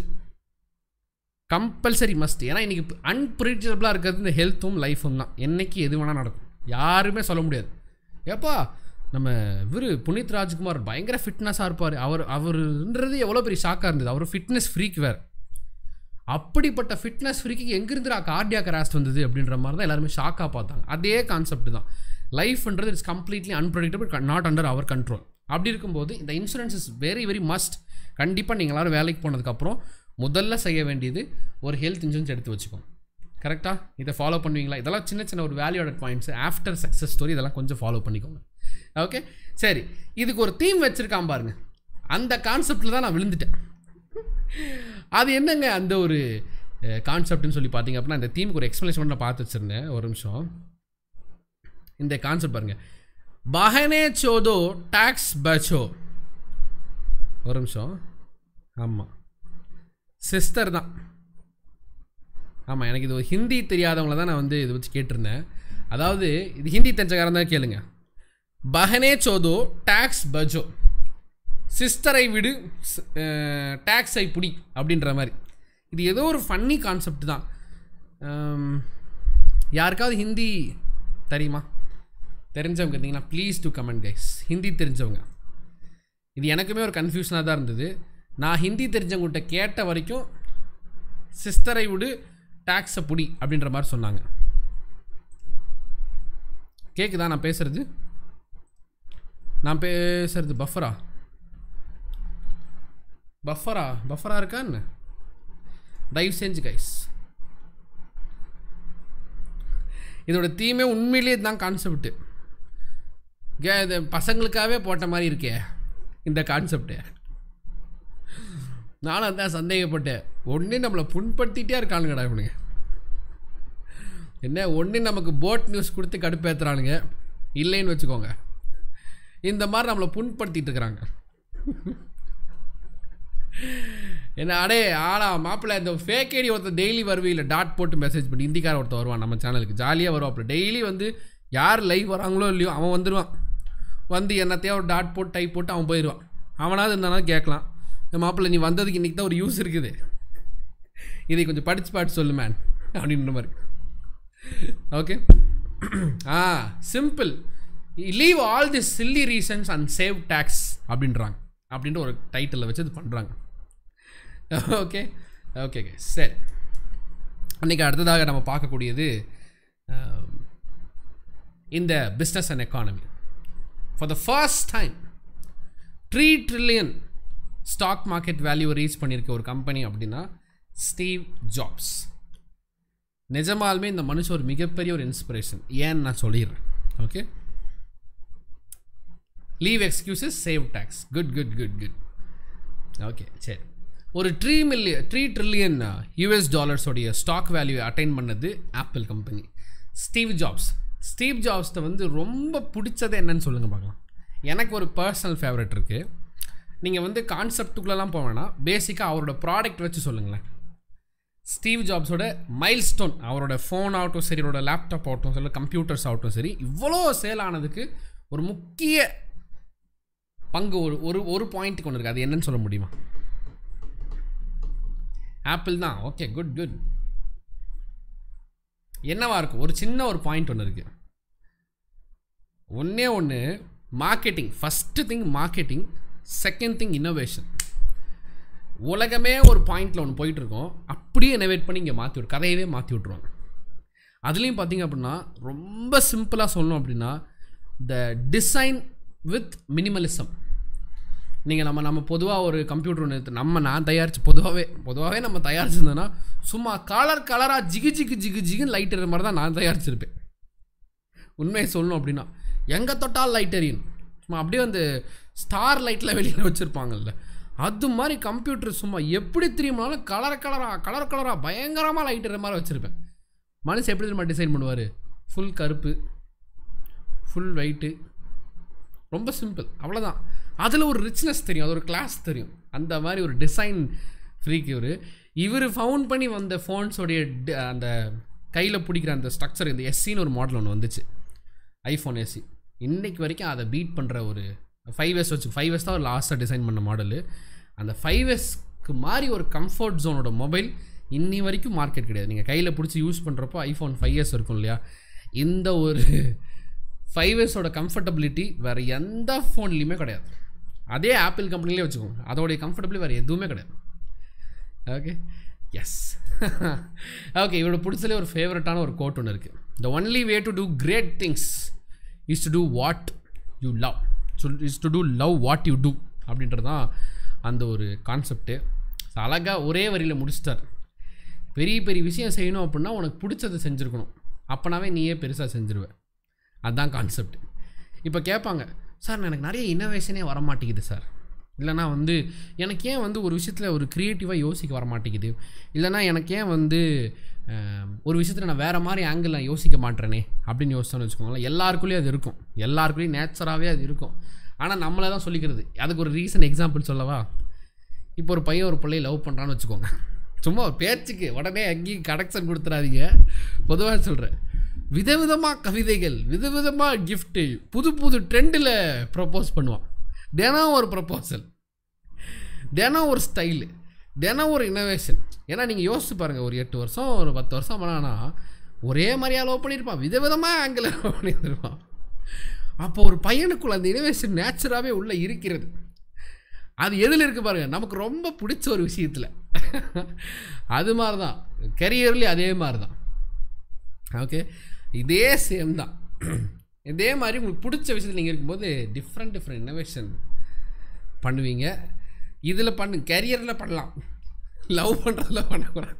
compulsory must ஏன்னா இன்றைக்கி அன்பிரிடிக்டபுளாக இருக்கிறது இந்த ஹெல்த்தும் லைஃபும் தான் என்னைக்கு எது வேணால் நடக்கும் யாருமே சொல்ல முடியாது ஏப்பா நம்ம இவர் புனித் ராஜ்குமார் பயங்கர ஃபிட்னஸாக இருப்பார் அவர் அவருன்றது எவ்வளோ பெரிய ஷாக்காக இருந்தது அவர் ஃபிட்னஸ் ஃப்ரீக் வேறு அப்படிப்பட்ட ஃபிட்னஸ் ஃப்ரீக்கு எங்கிருந்துடா கார்டியாக் அரெஸ்ட் வந்தது அப்படின்ற மாதிரி தான் எல்லாருமே ஷாக்காக பார்த்தாங்க அதே கான்செப்ட் தான் லைஃப்ன்றது it's completely unpredictable not under our control அப்படி இருக்கும்போது இந்த insurance is very very must கண்டிப்பாக நீங்கள் எல்லாரும் வேலைக்கு போனதுக்கப்புறம் முதல்ல செய்ய வேண்டியது ஒரு ஹெல்த் இன்சூரன்ஸ் எடுத்து வச்சுக்கோங்க கரெக்டாக இதை ஃபாலோ பண்ணுவீங்களா இதெல்லாம் சின்ன சின்ன ஒரு valued points after success story இதெல்லாம் கொஞ்சம் ஃபாலோ பண்ணிக்கோங்க ஓகே சரி இதுக்கு ஒரு தீம் வச்சுருக்கான் பாருங்க அந்த கான்செப்டில் தான் நான் விழுந்துட்டேன் அது என்னங்க அந்த ஒரு கான்செப்ட்னு சொல்லி பார்த்தீங்க அப்படின்னா இந்த தீமுக்கு ஒரு எக்ஸ்ப்ளனேஷன் நான் பார்த்து வச்சுருந்தேன் ஒரு நிமிஷம் இந்த கான்செப்ட் பாருங்க பஹனே சோதோ டாக்ஸ் பச்சோ ஒரு நிமிஷம் ஆமாம் சிஸ்டர் தான் ஆமாம் எனக்கு இது ஒரு ஹிந்தி தெரியாதவங்கள தான் நான் வந்து இதை வச்சு கேட்டிருந்தேன் அதாவது இது ஹிந்தி தெரிஞ்சக்காரன் தான் கேளுங்க பஹனே சோதோ டாக்ஸ் பஜோ சிஸ்டரை விடு டேக்ஸை புடி அப்படின்ற மாதிரி இது ஏதோ ஒரு ஃபன்னி கான்செப்ட் தான் ஆம், யாருக்காவது ஹிந்தி தெரியுமா தெரிஞ்சவங்க இருந்தீங்கன்னா please do comment guys Hindi தெரிஞ்சவங்க இது எனக்குமே ஒரு கன்ஃபியூஷனாக தான் இருந்தது நான் ஹிந்தி தெரிஞ்சவங்ககிட்ட கேட்ட வரைக்கும் சிஸ்டரை விடு டேக்ஸை புடி அப்படின்ற மாதிரி சொன்னாங்க கேக்குதா நான் பேசுறது நான் பேசுறது பஃபரா பஃபரா பஃபரா இருக்கா என்ன தயவு செஞ்சு கைஸ் இதோட தீமே உண்மையிலேயே தான் கான்செப்ட் கே இது பசங்களுக்காகவே போட்ட மாதிரி இருக்கே இந்த கான்செப்டு நானும் அதான் சந்தேகப்பட்டேன் ஒன்று நம்மளை புண்படுத்திட்டே இருக்கானுங்கடா இவனுங்க என்ன ஒன்று நமக்கு போட் நியூஸ் கொடுத்து கடுப்பேற்றுறானுங்க இல்லைன்னு வச்சுக்கோங்க இந்த மாதிரி நம்மளை புண்படுத்திட்டு இருக்கிறாங்க என்ன அடே ஆளா மாப்பிள்ளை இந்த ஃபேக் ஐடி ஒருத்தர் டெய்லி வருவீங்கள டாட் போட்டு மெசேஜ் பண்ணி இந்திக்கார ஒருத்தர் வருவான் நம்ம சேனலுக்கு ஜாலியாக வருவாப்புல டெய்லி வந்து யார் லைவ் வராங்களோ இல்லையோ அவன் வந்துடுவான் வந்து என்னத்தையோ ஒரு டாட் போட்டு டைப் போட்டு அவன் போயிடுவான் அவனாவது இருந்தானா கேட்கலாம் "ஏய் மாப்பிள்ளை நீ வந்ததுக்கு இன்றைக்கி தான் ஒரு யூஸ் இருக்குது இதை கொஞ்சம் படித்து பாட்டு சொல்லு மேன் அப்படின்ற மாதிரி okay ah simple leave all the silly reasons and save tax அப்படின்றாங்க அப்படின்ற ஒரு டைட்டிலில் வச்சு இது பண்ணுறாங்க ஓகே ஓகே சரி அன்றைக்கி அடுத்ததாக நம்ம பார்க்கக்கூடியது ஆம், இந்த business and economy for the first time three trillion stock market value reach பண்ணியிருக்க ஒரு கம்பெனி அப்படின்னா ஸ்டீவ் ஜாப்ஸ் நிஜமாலுமே இந்த மனுஷன் ஒரு மிகப்பெரிய ஒரு இன்ஸ்பிரேஷன் ஏன்னு நான் சொல்லிடுறேன் okay leave excuses save tax good good good good okay சரி ஒரு three million three trillion US டாலர்ஸோடைய ஸ்டாக் வேல்யூ அட்டைன் பண்ணது Apple company Steve Jobs Steve ஜாப்ஸ்ட வந்து ரொம்ப பிடிச்சது என்னன்னு சொல்லுங்கள் பார்க்கலாம் எனக்கு ஒரு பர்சனல் ஃபேவரட் இருக்குது நீங்கள் வந்து கான்செப்டுக்குள்ளெல்லாம் போக வேணாம் பேசிக்காக அவரோட ப்ராடக்ட் வச்சு சொல்லுங்களேன் ஸ்டீவ் ஜாப்ஸோட மைல்ஸ்டோன் அவரோட ஃபோன் ஆகட்டும் சரி அவரோட லேப்டாப் ஆகட்டும் சரி கம்ப்யூட்டர்ஸ் ஆகட்டும் சரி இவ்வளோ சேல் ஆனதுக்கு ஒரு முக்கிய பங்கு ஒரு ஒரு ஒரு பாயிண்ட்டுக்கு ஒன்று இருக்குது அது என்னன்னு சொல்ல முடியுமா ஆப்பிள் தான் ஓகே குட் குட் என்னவா இருக்கும் ஒரு சின்ன ஒரு பாயிண்ட் ஒன்று இருக்குது ஒன்றே ஒன்று marketing first thing marketing second thing innovation உலகமே ஒரு பாயிண்டில் ஒன்று போயிட்டுருக்கோம் அப்படியே இனோவேட் பண்ணி இங்கே மாற்றி விட்டு கதையவே மாற்றி விட்ருவாங்க அதுலேயும் பார்த்தீங்க அப்படின்னா ரொம்ப சிம்பிளாக சொல்லணும் அப்படின்னா த டிசைன் வித் மினிமலிசம் நீங்கள் நம்ம நம்ம பொதுவாக ஒரு கம்ப்யூட்டர் ஒன்று நம்ம நான் தயாரித்து பொதுவாகவே பொதுவாகவே நம்ம தயாரிச்சிருந்தோன்னா சும்மா கலர் கலராக ஜிகு ஜிகு ஜிகு ஜிகுன்னு லைட் எறிகிற மாதிரி தான் நான் தயாரிச்சிருப்பேன் உண்மையை சொல்லணும் அப்படின்னா எங்கே தொட்டால் லைட் எரியும் சும்மா அப்படியே வந்து ஸ்டார் லைட்டில் வெளியில் வச்சுருப்பாங்கல்ல அது மாதிரி கம்ப்யூட்டர் சும்மா எப்படி தெரியுமானாலும் கலர் கலராக கலர் கலராக பயங்கரமாக லைட் எறிகிற மாதிரி வச்சுருப்பேன் மனுஷன் எப்படி தெரியுமா டிசைன் பண்ணுவார் ஃபுல் கருப்பு ஃபுல் ஒயிட்டு ரொம்ப சிம்பிள் அவ்வளோதான் அதில் ஒரு ரிச்னஸ் தெரியும் அது ஒரு கிளாஸ் தெரியும் அந்த மாதிரி ஒரு டிசைன் ஃப்ரீக்கு இவர் இவர் ஃபவுண்ட் பண்ணி வந்த ஃபோன்ஸோடைய அந்த கையில் பிடிக்கிற அந்த ஸ்ட்ரக்சர் இந்த எஸ்சின்னு ஒரு மாடல் ஒன்று வந்துச்சு ஐஃபோன் எஸ்சி இன்றைக்கு வரைக்கும் அதை பீட் பண்ணுற ஒரு ஃபைவ் எஸ் வச்சு ஃபைவ் எஸ் தான் லாஸ்ட்டாக டிசைன் பண்ண மாடலு அந்த ஃபைவ் எஸ்க்கு மாதிரி ஒரு கம்ஃபர்ட் ஜோனோட மொபைல் இன்னி வரைக்கும் மார்க்கெட் கிடையாது நீங்கள் கையில் பிடிச்சி யூஸ் பண்ணுறப்போ ஐஃபோன் ஃபைவ் எஸ் இருக்கும் இல்லையா இந்த ஒரு ஃபைவ் எஸோட கம்ஃபர்டபிலிட்டி வேறு எந்த ஃபோன்லேயுமே கிடையாது அதே ஆப்பிள் கம்பெனிலே வச்சுக்கோங்க அதோடைய கம்ஃபர்டபிளி வேறு எதுவுமே கிடையாது ஓகே எஸ் ஓகே இவரோட பிடிச்சலே ஒரு ஃபேவரட்டான ஒரு கோட் ஒன்று இருக்குது the only way to do great things is to do what you love சொல் is to do love what you do அப்படின்றது தான் அந்த ஒரு கான்செப்ட்டு அழகாக ஒரே வரியில் முடிச்சிட்டார் பெரிய பெரிய விஷயம் செய்யணும் அப்படின்னா உனக்கு பிடிச்சதை செஞ்சுருக்கணும் அப்போனாவே நீயே பெருசாக செஞ்சுருவ அதுதான் கான்செப்ட் இப்போ கேட்பாங்க சார் எனக்கு நிறைய இன்னோவேஷனே வர மாட்டேங்குது சார் இல்லைனா வந்து எனக்கு ஏன் வந்து ஒரு விஷயத்தில் ஒரு க்ரியேட்டிவாக யோசிக்க வர மாட்டேங்குது இல்லைனா எனக்கு ஏன் வந்து அஹ், ஒரு விஷயத்தில் நான் வேறு மாதிரி ஆங்கிள் நான் யோசிக்க மாட்டேனே அப்படின்னு யோசிச்சோன்னு வச்சுக்கோங்களேன் எல்லாருக்குள்ளேயும் அது இருக்கும் எல்லாருக்குள்ளேயும் நேச்சராகவே அது இருக்கும் ஆனால் நம்மளை தான் சொல்லிக்கிறது அதுக்கு ஒரு ரீசன் எக்ஸாம்பிள் சொல்லவா இப்போ ஒரு பையன் ஒரு பிள்ளையை லவ் பண்ணுறான்னு வச்சுக்கோங்க சும்மா ஒரு பேச்சுக்கு உடனே அங்கேயும் கனெக்ஷன் கொடுத்துறாதீங்க பொதுவாக சொல்கிறேன் விதவிதமாக கவிதைகள் விதவிதமாக கிஃப்ட்டு புது புது ட்ரெண்டில் ப்ரப்போஸ் பண்ணுவான் தினம் ஒரு ப்ரப்போசல் தினம் ஒரு ஸ்டைலு தினம் ஒரு இன்னோவேஷன் ஏன்னா நீங்கள் யோசிச்சு பாருங்கள் ஒரு எட்டு வருஷம் ஒரு பத்து வருஷம் பண்ணானா ஒரே மாதிரியா லவ் பண்ணியிருப்பான் விதவிதமாக ஆங்கிள் லவ் பண்ணியிருப்பான் அப்போ ஒரு பையனுக்குள்ள அந்த இன்னோவேஷன் நேச்சராகவே உள்ளே இருக்கிறது அது எதில் இருக்கு பாருங்க நமக்கு ரொம்ப பிடிச்ச ஒரு விஷயத்தில் அது மாதிரி தான் கெரியர்லேயும் அதே மாதிரி தான் ஓகே இதே சேம் தான் இதே மாதிரி உங்களுக்கு பிடிச்ச விஷயத்தில் நீங்கள் இருக்கும்போது டிஃப்ரெண்ட் டிஃப்ரெண்ட் இன்னோவேஷன் பண்ணுவீங்க இதில் பண்ணு கெரியரில் பண்ணலாம் லவ் பண்ணுறதுல பண்ணக்கூடாது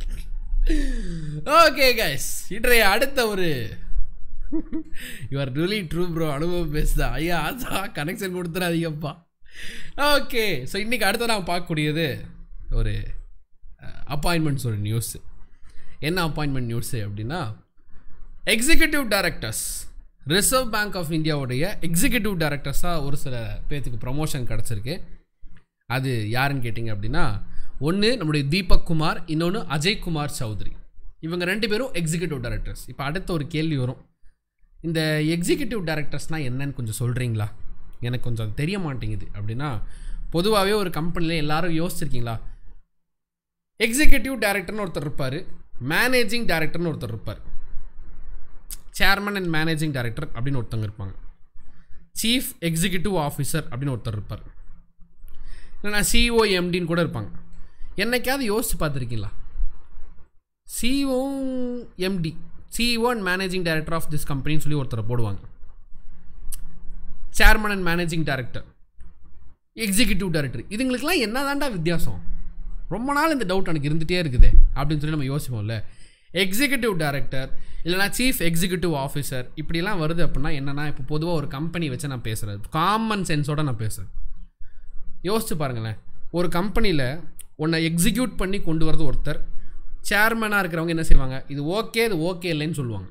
ஓகே கைஸ் இன்றைய அடுத்த ஒரு யுவர் ரியலி ட்ரூ ப்ரோ அனுபவம் பேசுதா ஐயா அதான் கனெக்ஷன் கொடுத்துறாதீங்கப்பா ஓகே ஸோ இன்றைக்கி அடுத்த நான் பார்க்கக்கூடியது ஒரு அப்பாயின்மெண்ட்ஸ் ஒரு நியூஸ் என்ன அப்பாயின்மெண்ட் நியூஸு அப்படின்னா executive directors reserve bank of இந்தியாவுடைய எக்ஸிக்யூட்டிவ் டைரக்டர்ஸாக ஒரு சில பேர்த்துக்கு ப்ரமோஷன் கிடச்சிருக்கு அது யாருன்னு கேட்டிங்க அப்படின்னா ஒன்று நம்முடைய தீபக் குமார் இன்னொன்று அஜய் குமார் சௌத்ரி இவங்க ரெண்டு பேரும் எக்ஸிக்யூட்டிவ் டைரக்டர்ஸ் இப்போ அடுத்த ஒரு கேள்வி வரும் இந்த எக்ஸிக்யூட்டிவ் டைரக்டர்ஸ்னால் என்னன்னு கொஞ்சம் சொல்கிறீங்களா எனக்கு கொஞ்சம் அது தெரிய மாட்டேங்குது அப்படின்னா பொதுவாகவே ஒரு கம்பெனியில் எல்லாரும் யோசிச்சிருக்கீங்களா எக்ஸிக்யூட்டிவ் டைரக்டர்னு ஒருத்தர் இருப்பார் மேனேஜிங் டைரக்டர்னு ஒருத்தர் இருப்பார் சேர்மன் அண்ட் மேனேஜிங் டைரக்டர் அப்படின்னு ஒருத்தவங்க இருப்பாங்க சீஃப் எக்ஸிக்யூட்டிவ் ஆஃபீஸர் அப்படின்னு ஒருத்தர் இருப்பார் இல்லைனா சிஓ எம்டின்னு கூட இருப்பாங்க என்னைக்காவது யோசிச்சு பார்த்துருக்கீங்களா CO MD CEO and managing director of this கம்பெனின்னு சொல்லி ஒருத்தரை போடுவாங்க chairman and managing director executive director இதுங்களுக்கெல்லாம் என்ன தாண்டா வித்தியாசம் ரொம்ப நாள் இந்த டவுட் எனக்கு இருந்துகிட்டே இருக்குது அப்படின்னு சொல்லி நம்ம யோசிப்போம்ல எக்ஸிக்யூட்டிவ் டைரக்டர் இல்லைனா சீஃப் எக்ஸிக்யூட்டிவ் ஆஃபீஸர் இப்படிலாம் வருது அப்படின்னா என்னென்னா இப்போ பொதுவாக ஒரு கம்பெனி வச்சு நான் பேசுகிறேன் காமன் சென்ஸோட நான் பேசுகிறேன் யோசிச்சு பாருங்களேன் ஒரு கம்பெனியில் உன்னை எக்ஸிக்யூட் பண்ணி கொண்டு வரது ஒருத்தர் சேர்மனாக இருக்கிறவங்க என்ன செய்வாங்க இது ஓகே இது ஓகே இல்லைன்னு சொல்லுவாங்க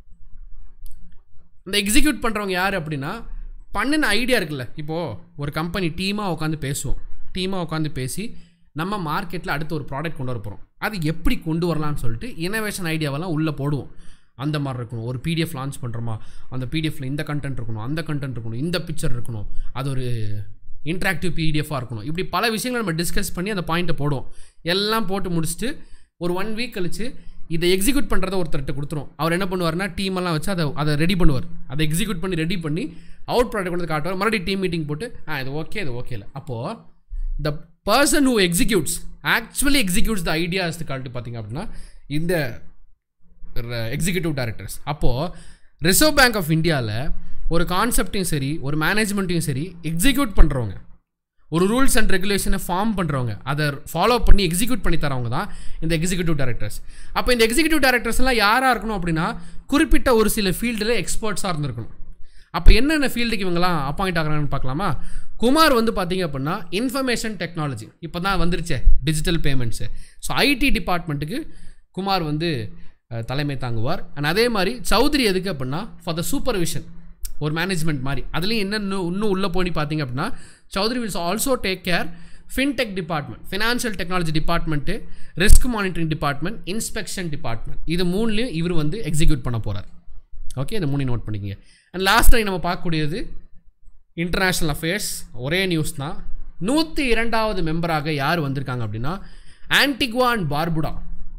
இந்த எக்ஸிக்யூட் பண்ணுறவங்க யார் அப்படின்னா பண்ணின ஐடியா இருக்குல்ல இப்போது ஒரு கம்பெனி டீமாக உட்காந்து பேசுவோம் டீமாக உட்காந்து பேசி நம்ம மார்க்கெட்டில் அடுத்து ஒரு ப்ராடக்ட் கொண்டு வர போகிறோம் அது எப்படி கொண்டு வரலாம்னு சொல்லிட்டு இனோவேஷன் ஐடியாவெல்லாம் உள்ளே போடுவோம் அந்த மாதிரி இருக்கணும் ஒரு பிடிஎஃப் லான்ச் பண்ணுறோமா அந்த பிடிஎஃப்ல இந்த கண்டென்ட் இருக்கணும் அந்த கண்டென்ட் இருக்கணும் இந்த பிக்சர் இருக்கணும் அது ஒரு இன்ட்ராக்டிவ் பிடிஎஃபாக இருக்கணும் இப்படி பல விஷயங்களை நம்ம டிஸ்கஸ் பண்ணி அந்த பாயிண்ட்டை போடுவோம் எல்லாம் போட்டு முடிச்சுட்டு ஒரு ஒன் வீக் கழிச்சு இதை எக்ஸிக்யூட் பண்ணுறத ஒருத்தர்கிட்ட கொடுத்துரும் அவர் என்ன பண்ணுவார்னா டீம் எல்லாம் வச்சு அதை அதை ரெடி பண்ணுவார் அதை எக்ஸிக்யூட் பண்ணி ரெடி பண்ணி அவுட் ப்ராடக்ட் வந்து காட்டுவார் மறுபடியும் டீம் மீட்டிங் போட்டு ஆ இது ஓகே இது ஓகே இல்லை அப்போது the person who executes actually executes the ideas called பார்த்தீங்க அப்படின்னா இந்த எக்ஸிக்யூட்டிவ் டைரக்டர்ஸ் அப்போது ரிசர்வ் பேங்க் ஆஃப் இந்தியாவில் ஒரு கான்செப்டையும் சரி ஒரு மேனேஜ்மெண்ட்டையும் சரி எக்ஸிக்யூட் பண்ணுறவங்க ஒரு ரூல்ஸ் அண்ட் ரெகுலேஷனை ஃபார்ம் பண்ணுறவங்க அதை ஃபாலோ பண்ணி எக்ஸிக்யூட் பண்ணி தரவங்க தான் இந்த எக்ஸிக்யூட்டிவ் டைரக்டர்ஸ் அப்போ இந்த எக்ஸிக்யூட்டிவ் டைரக்டர்ஸ்லாம் யாராக இருக்கணும் அப்படின்னா குறிப்பிட்ட ஒரு சில ஃபீல்டில் எக்ஸ்பர்ட்ஸாக இருந்திருக்கணும் அப்போ என்னென்ன ஃபீல்டுக்கு இவங்கலாம் அப்பாயிண்ட் ஆகிறாங்கன்னு பார்க்கலாமா குமார் வந்து பார்த்தீங்க அப்படின்னா இன்ஃபர்மேஷன் டெக்னாலஜி இப்போ தான் வந்துருச்சே டிஜிட்டல் பேமெண்ட்ஸு ஸோ ஐடி டிபார்ட்மெண்ட்டுக்கு குமார் வந்து அஹ், தலைமை தாங்குவார் அண்ட் அதே மாதிரி சௌத்ரி எதுக்கு அப்படின்னா ஃபார் த சூப்பர்விஷன் ஒரு மேனேஜ்மெண்ட் மாதிரி அதுலேயும் என்ன இன்னும் இன்னும் உள்ளே போய் பார்த்தீங்க அப்படின்னா Chaudhary wills also take care fintech department financial technology department risk monitoring department inspection department இது மூணுலையும் இவர் வந்து எக்ஸிக்யூட் பண்ண போகிறார் ஓகே இந்த மூணையும் நோட் பண்ணிக்கங்க அண்ட் லாஸ்ட் டைம் நம்ம பார்க்கக்கூடியது இன்டர்நேஷ்னல் அஃபேர்ஸ் ஒரே நியூஸ் தான் நூற்றி இரண்டாவது மெம்பராக யார் வந்திருக்காங்க அப்படின்னா ஆன்டிகுவா அண்ட் பார்புடா